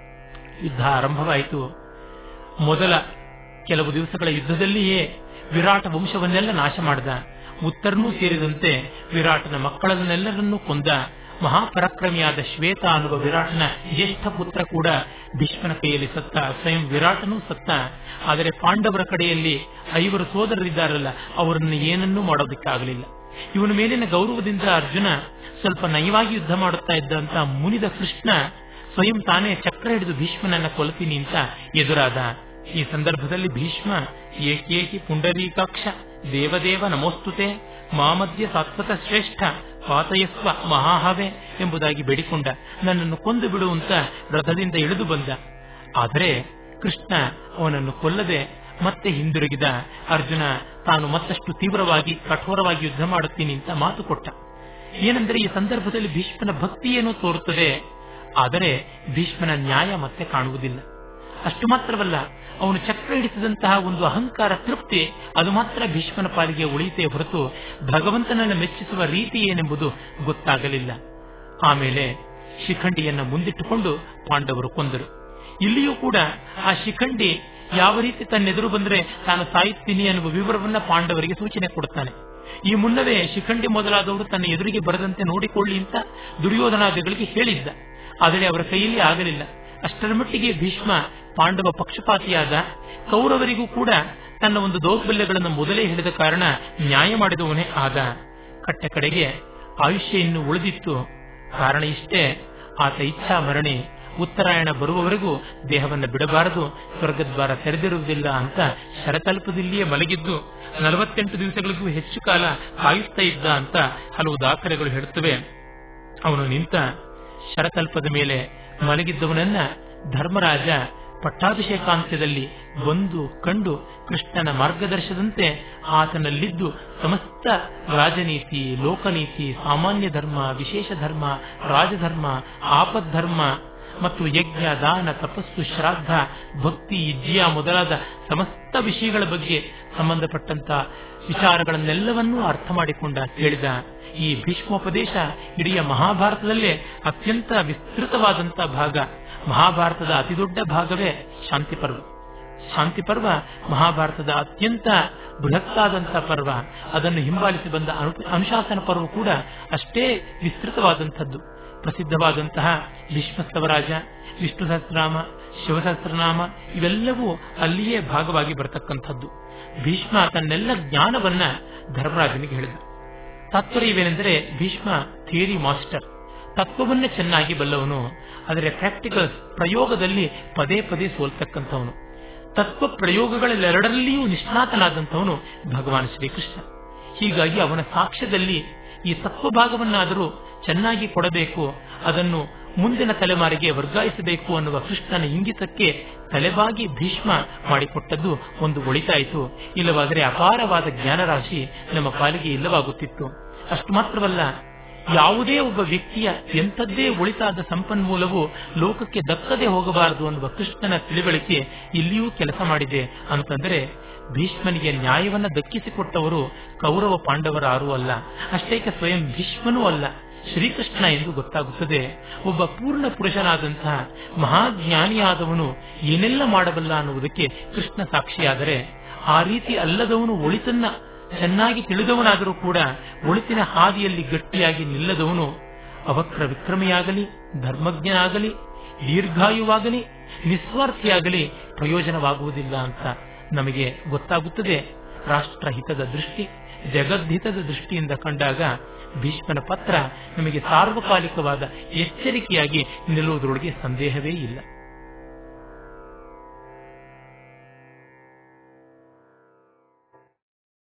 ಯುದ್ಧ ಆರಂಭವಾಯಿತು ಮೊದಲ ಕೆಲವು ದಿವಸಗಳ ಯುದ್ಧದಲ್ಲಿಯೇ ವಿರಾಟ ವಂಶವನ್ನೆಲ್ಲ ನಾಶ ಮಾಡಿದ ಉತ್ತರನೂ ಸೇರಿದಂತೆ ವಿರಾಟನ ಮಕ್ಕಳನ್ನೆಲ್ಲರನ್ನೂ ಕೊಂದ ಮಹಾಪರಾಕ್ರಮಿಯಾದ ಶ್ವೇತ ಅನ್ನುವ ವಿರಾಟನ ಜ್ಯೇಷ್ಠ ಪುತ್ರ ಕೂಡ ಭೀಷ್ಮನ ಕೈಯಲ್ಲಿ ಸತ್ತ ಸ್ವಯಂ ವಿರಾಟನೂ ಸತ್ತ ಆದರೆ ಪಾಂಡವರ ಕಡೆಯಲ್ಲಿ ಐವರು ಸೋದರರಿದ್ದಾರಲ್ಲ ಅವರನ್ನು ಏನನ್ನೂ ಮಾಡೋದಕ್ಕಾಗಲಿಲ್ಲ ಇವನ ಮೇಲಿನ ಗೌರವದಿಂದ ಅರ್ಜುನ ಸ್ವಲ್ಪ ನಯವಾಗಿ ಯುದ್ಧ ಮಾಡುತ್ತಾ ಇದ್ದಂತ ಮುನಿದ ಕೃಷ್ಣ ಸ್ವಯಂ ತಾನೇ ಚಕ್ರ ಹಿಡಿದು ಭೀಷ್ಮನನ್ನ ಕೊಲ್ತೀನಿ ಅಂತ ಎದುರಾದ ಈ ಸಂದರ್ಭದಲ್ಲಿ ಭೀಷ್ಮ ಏಕೇಕಿ ಪುಂಡರೀಕಾಕ್ಷ ದೇವದೇವ ನಮೋಸ್ತುತೆ ಮಾಮಧ್ಯ ಸಾತ್ವತ ಶ್ರೇಷ್ಠ ಪಾತಯಸ್ವ ಮಹಾಹವೆ ಎಂಬುದಾಗಿ ಬೇಡಿಕೊಂಡ ನನ್ನನ್ನು ಕೊಂದು ಬಿಡು ಅಂತ ರಥದಿಂದ ಇಳಿದು ಬಂದ ಆದರೆ ಕೃಷ್ಣ ಅವನನ್ನು ಕೊಲ್ಲದೆ ಮತ್ತೆ ಹಿಂದಿರುಗಿದ ಅರ್ಜುನ ತಾನು ಮತ್ತಷ್ಟು ತೀವ್ರವಾಗಿ ಕಠೋರವಾಗಿ ಯುದ್ಧ ಮಾಡುತ್ತೀನಿ ಅಂತ ಮಾತು ಕೊಟ್ಟ ಏನೆಂದರೆ ಈ ಸಂದರ್ಭದಲ್ಲಿ ಭೀಷ್ಮನ ಭಕ್ತಿಯೇನೋ ತೋರುತ್ತದೆ ಆದರೆ ಭೀಷ್ಮನ ನ್ಯಾಯ ಮತ್ತೆ ಕಾಣುವುದಿಲ್ಲ ಅಷ್ಟು ಮಾತ್ರವಲ್ಲ ಅವನು ಚಕ್ರ ಹಿಡಿಸಿದಂತಹ ಒಂದು ಅಹಂಕಾರ ತೃಪ್ತಿ ಅದು ಮಾತ್ರ ಭೀಷ್ಮನ ಪಾಲಿಗೆ ಉಳಿಯುತ್ತೆ ಹೊರತು ಭಗವಂತನನ್ನು ಮೆಚ್ಚಿಸುವ ರೀತಿ ಏನೆಂಬುದು ಗೊತ್ತಾಗಲಿಲ್ಲ ಆಮೇಲೆ ಶಿಖಂಡಿಯನ್ನ ಮುಂದಿಟ್ಟುಕೊಂಡು ಪಾಂಡವರು ಕೊಂದರು ಇಲ್ಲಿಯೂ ಕೂಡ ಆ ಶಿಖಂಡಿ ಯಾವ ರೀತಿ ತನ್ನೆದುರು ಬಂದ್ರೆ ತಾನು ಸಾಯುತ್ತೀನಿ ಅನ್ನುವ ವಿವರವನ್ನ ಪಾಂಡವರಿಗೆ ಸೂಚನೆ ಕೊಡುತ್ತಾನೆ ಈ ಮುನ್ನವೇ ಶಿಖಂಡಿ ಮೊದಲಾದವರು ತನ್ನ ಎದುರಿಗೆ ಬರದಂತೆ ನೋಡಿಕೊಳ್ಳಿ ಅಂತ ದುರ್ಯೋಧನಾದಿಗಳಿಗೆ ಹೇಳಿದ್ದ ಆದರೆ ಅವರ ಕೈಯಲ್ಲಿ ಆಗಲಿಲ್ಲ ಅಷ್ಟರ ಮಟ್ಟಿಗೆ ಭೀಷ್ಮ ಪಾಂಡವ ಪಕ್ಷಪಾತಿಯಾದ ಕೌರವರಿಗೂ ಕೂಡ ತನ್ನ ಒಂದು ದೌರ್ಬಲ್ಯಗಳನ್ನು ಮೊದಲೇ ಹೇಳಿದ ಕಾರಣ ನ್ಯಾಯ ಮಾಡಿದವನೇ ಆದ ಕಟ್ಟ ಕಡೆಗೆ ಆಯುಷ್ಯ ಇನ್ನು ಉಳಿದಿತ್ತು ಕಾರಣ ಇಷ್ಟೇ ಆತ ಇಚ್ಛಾ ಮರಣಿ ಉತ್ತರಾಯಣ ಬರುವವರೆಗೂ ದೇಹವನ್ನು ಬಿಡಬಾರದು ಸ್ವರ್ಗದ್ವಾರ ತೆರೆದಿರುವುದಿಲ್ಲ ಅಂತ ಶರತಲ್ಪದಲ್ಲಿಯೇ ಮಲಗಿದ್ದು ನಲವತ್ತೆಂಟು ದಿವಸಗಳಿಗೂ ಹೆಚ್ಚು ಕಾಲ ಕಾಯುತ್ತಾ ಇದ್ದ ಅಂತ ಹಲವು ದಾಖಲೆಗಳು ಹೇಳುತ್ತವೆ ಅವನು ನಿಂತ ಶರತಲ್ಪದ ಮೇಲೆ ಮಲಗಿದ್ದವನನ್ನ ಧರ್ಮರಾಜ ಪಟ್ಟಾಭಿಷೇಕಾಂತ್ಯದಲ್ಲಿ ಬಂದು ಕಂಡು ಕೃಷ್ಣನ ಮಾರ್ಗದರ್ಶದಂತೆ ಆತನಲ್ಲಿದ್ದು ಸಮಸ್ತ ರಾಜನೀತಿ ಲೋಕನೀತಿ ಸಾಮಾನ್ಯ ಧರ್ಮ ವಿಶೇಷ ಧರ್ಮ ರಾಜಧರ್ಮ ಆಪದ್ಧರ್ಮ ಮತ್ತು ಯಜ್ಞ ದಾನ ತಪಸ್ಸು ಶ್ರಾದ್ದ ಭಕ್ತಿ ಇಜ್ಜಿಯ ಮೊದಲಾದ ಸಮಸ್ತ ವಿಷಯಗಳ ಬಗ್ಗೆ ಸಂಬಂಧಪಟ್ಟಂತ ವಿಚಾರಗಳನ್ನೆಲ್ಲವನ್ನೂ ಅರ್ಥ ಮಾಡಿಕೊಂಡ ಕೇಳಿದ ಈ ಭೀಷ್ಮೋಪದೇಶ ಇಡೀ ಮಹಾಭಾರತದಲ್ಲೇ ಅತ್ಯಂತ ವಿಸ್ತೃತವಾದಂತ ಭಾಗ ಮಹಾಭಾರತದ ಅತಿದೊಡ್ಡ ಭಾಗವೇ ಶಾಂತಿ ಪರ್ವ ಶಾಂತಿ ಪರ್ವ ಮಹಾಭಾರತದ ಅತ್ಯಂತ ಬೃಹತ್ತಾದಂತಹ ಪರ್ವ ಅದನ್ನು ಹಿಂಬಾಲಿಸಿ ಬಂದ ಅನುಶಾಸನ ಪರ್ವ ಕೂಡ ಅಷ್ಟೇ ವಿಸ್ತೃತವಾದಂಥದ್ದು ಪ್ರಸಿದ್ಧವಾದಂತಹ ಭೀಷ್ಮಸ್ತವರಾಜ ವಿಷ್ಣು ಸಹಸ್ರನಾಮ ಶಿವಸಹಸ್ರನಾಮ ಇವೆಲ್ಲವೂ ಅಲ್ಲಿಯೇ ಭಾಗವಾಗಿ ಬರತಕ್ಕಂಥದ್ದು ಭೀಷ್ಮ ತನ್ನೆಲ್ಲ ಜ್ಞಾನವನ್ನ ಧರ್ಮರಾಜನಿಗೆ ಹೇಳಿದ ತಾತ್ಪರ್ಯವೇನೆಂದರೆ ಭೀಷ್ಮ ಥಿಯರಿ ಮಾಸ್ಟರ್ ತತ್ವವನ್ನೇ ಚೆನ್ನಾಗಿ ಬಲ್ಲವನು ಆದರೆ ಪ್ರಾಕ್ಟಿಕಲ್ ಪ್ರಯೋಗದಲ್ಲಿ ಪದೇ ಪದೇ ಸೋಲ್ತಕ್ಕಂಥವನು ತತ್ವ ಪ್ರಯೋಗಗಳೆರಡರಲ್ಲಿಯೂ ನಿಷ್ಣಾತನಾದಂಥವನು ಭಗವಾನ್ ಶ್ರೀಕೃಷ್ಣ ಹೀಗಾಗಿ ಅವನ ಸಾಕ್ಷ್ಯದಲ್ಲಿ ಈ ತತ್ವ ಭಾಗವನ್ನಾದರೂ ಚೆನ್ನಾಗಿ ಕೊಡಬೇಕು ಅದನ್ನು ಮುಂದಿನ ತಲೆಮಾರಿಗೆ ವರ್ಗಾಯಿಸಬೇಕು ಅನ್ನುವ ಕೃಷ್ಣನ ಇಂಗಿತಕ್ಕೆ ತಲೆಬಾಗಿ ಭೀಷ್ಮ ಮಾಡಿಕೊಟ್ಟದ್ದು ಒಂದು ಒಳಿತಾಯಿತು ಇಲ್ಲವಾದರೆ ಅಪಾರವಾದ ಜ್ಞಾನರಾಶಿ ನಮ್ಮ ಪಾಲಿಗೆ ಇಲ್ಲವಾಗುತ್ತಿತ್ತು ಅಷ್ಟು ಮಾತ್ರವಲ್ಲ ಯಾವುದೇ ಒಬ್ಬ ವ್ಯಕ್ತಿಯ ಎಂಥದ್ದೇ ಒಳಿತಾದ ಸಂಪನ್ಮೂಲವು ಲೋಕಕ್ಕೆ ದಕ್ಕದೆ ಹೋಗಬಾರದು ಅನ್ನುವ ಕೃಷ್ಣನ ತಿಳಿವಳಿಕೆ ಇಲ್ಲಿಯೂ ಕೆಲಸ ಮಾಡಿದೆ ಅಂತಂದರೆ ಭೀಷ್ಮನಿಗೆ ನ್ಯಾಯವನ್ನ ದಕ್ಕಿಸಿಕೊಟ್ಟವರು ಕೌರವ ಪಾಂಡವರಾರೂ ಅಲ್ಲ ಅಷ್ಟೇಕೆ ಸ್ವಯಂ ಭೀಷ್ಮನೂ ಅಲ್ಲ ಶ್ರೀಕೃಷ್ಣ ಎಂದು ಗೊತ್ತಾಗುತ್ತದೆ ಒಬ್ಬ ಪೂರ್ಣ ಪುರುಷನಾದಂತಹ ಮಹಾಜ್ಞಾನಿಯಾದವನು ಏನೆಲ್ಲ ಮಾಡಬಲ್ಲ ಅನ್ನುವುದಕ್ಕೆ ಕೃಷ್ಣ ಸಾಕ್ಷಿಯಾದರೆ ಆ ರೀತಿ ಅಲ್ಲದವನು ಒಳಿತನ್ನ ಚೆನ್ನಾಗಿ ತಿಳಿದವನಾದರೂ ಕೂಡ ಒಳಿತಿನ ಹಾದಿಯಲ್ಲಿ ಗಟ್ಟಿಯಾಗಿ ನಿಲ್ಲದವನು ಅವಕ್ರ ವಿಕ್ರಮಿಯಾಗಲಿ ಧರ್ಮಜ್ಞನಾಗಲಿ ದೀರ್ಘಾಯುವಾಗಲಿ ನಿಸ್ವಾರ್ಥಿಯಾಗಲಿ ಪ್ರಯೋಜನವಾಗುವುದಿಲ್ಲ ಅಂತ ನಮಗೆ ಗೊತ್ತಾಗುತ್ತದೆ ರಾಷ್ಟ್ರ ಹಿತದ ದೃಷ್ಟಿ ಜಗದ್ಹಿತದ ದೃಷ್ಟಿಯಿಂದ ಕಂಡಾಗ ಭೀಷ್ಮನ ಪತ್ರ ನಮಗೆ ಸಾರ್ವಕಾಲಿಕವಾದ ಎಚ್ಚರಿಕೆಯಾಗಿ ನಿಲ್ಲುವುದರೊಳಗೆ ಸಂದೇಹವೇ ಇಲ್ಲ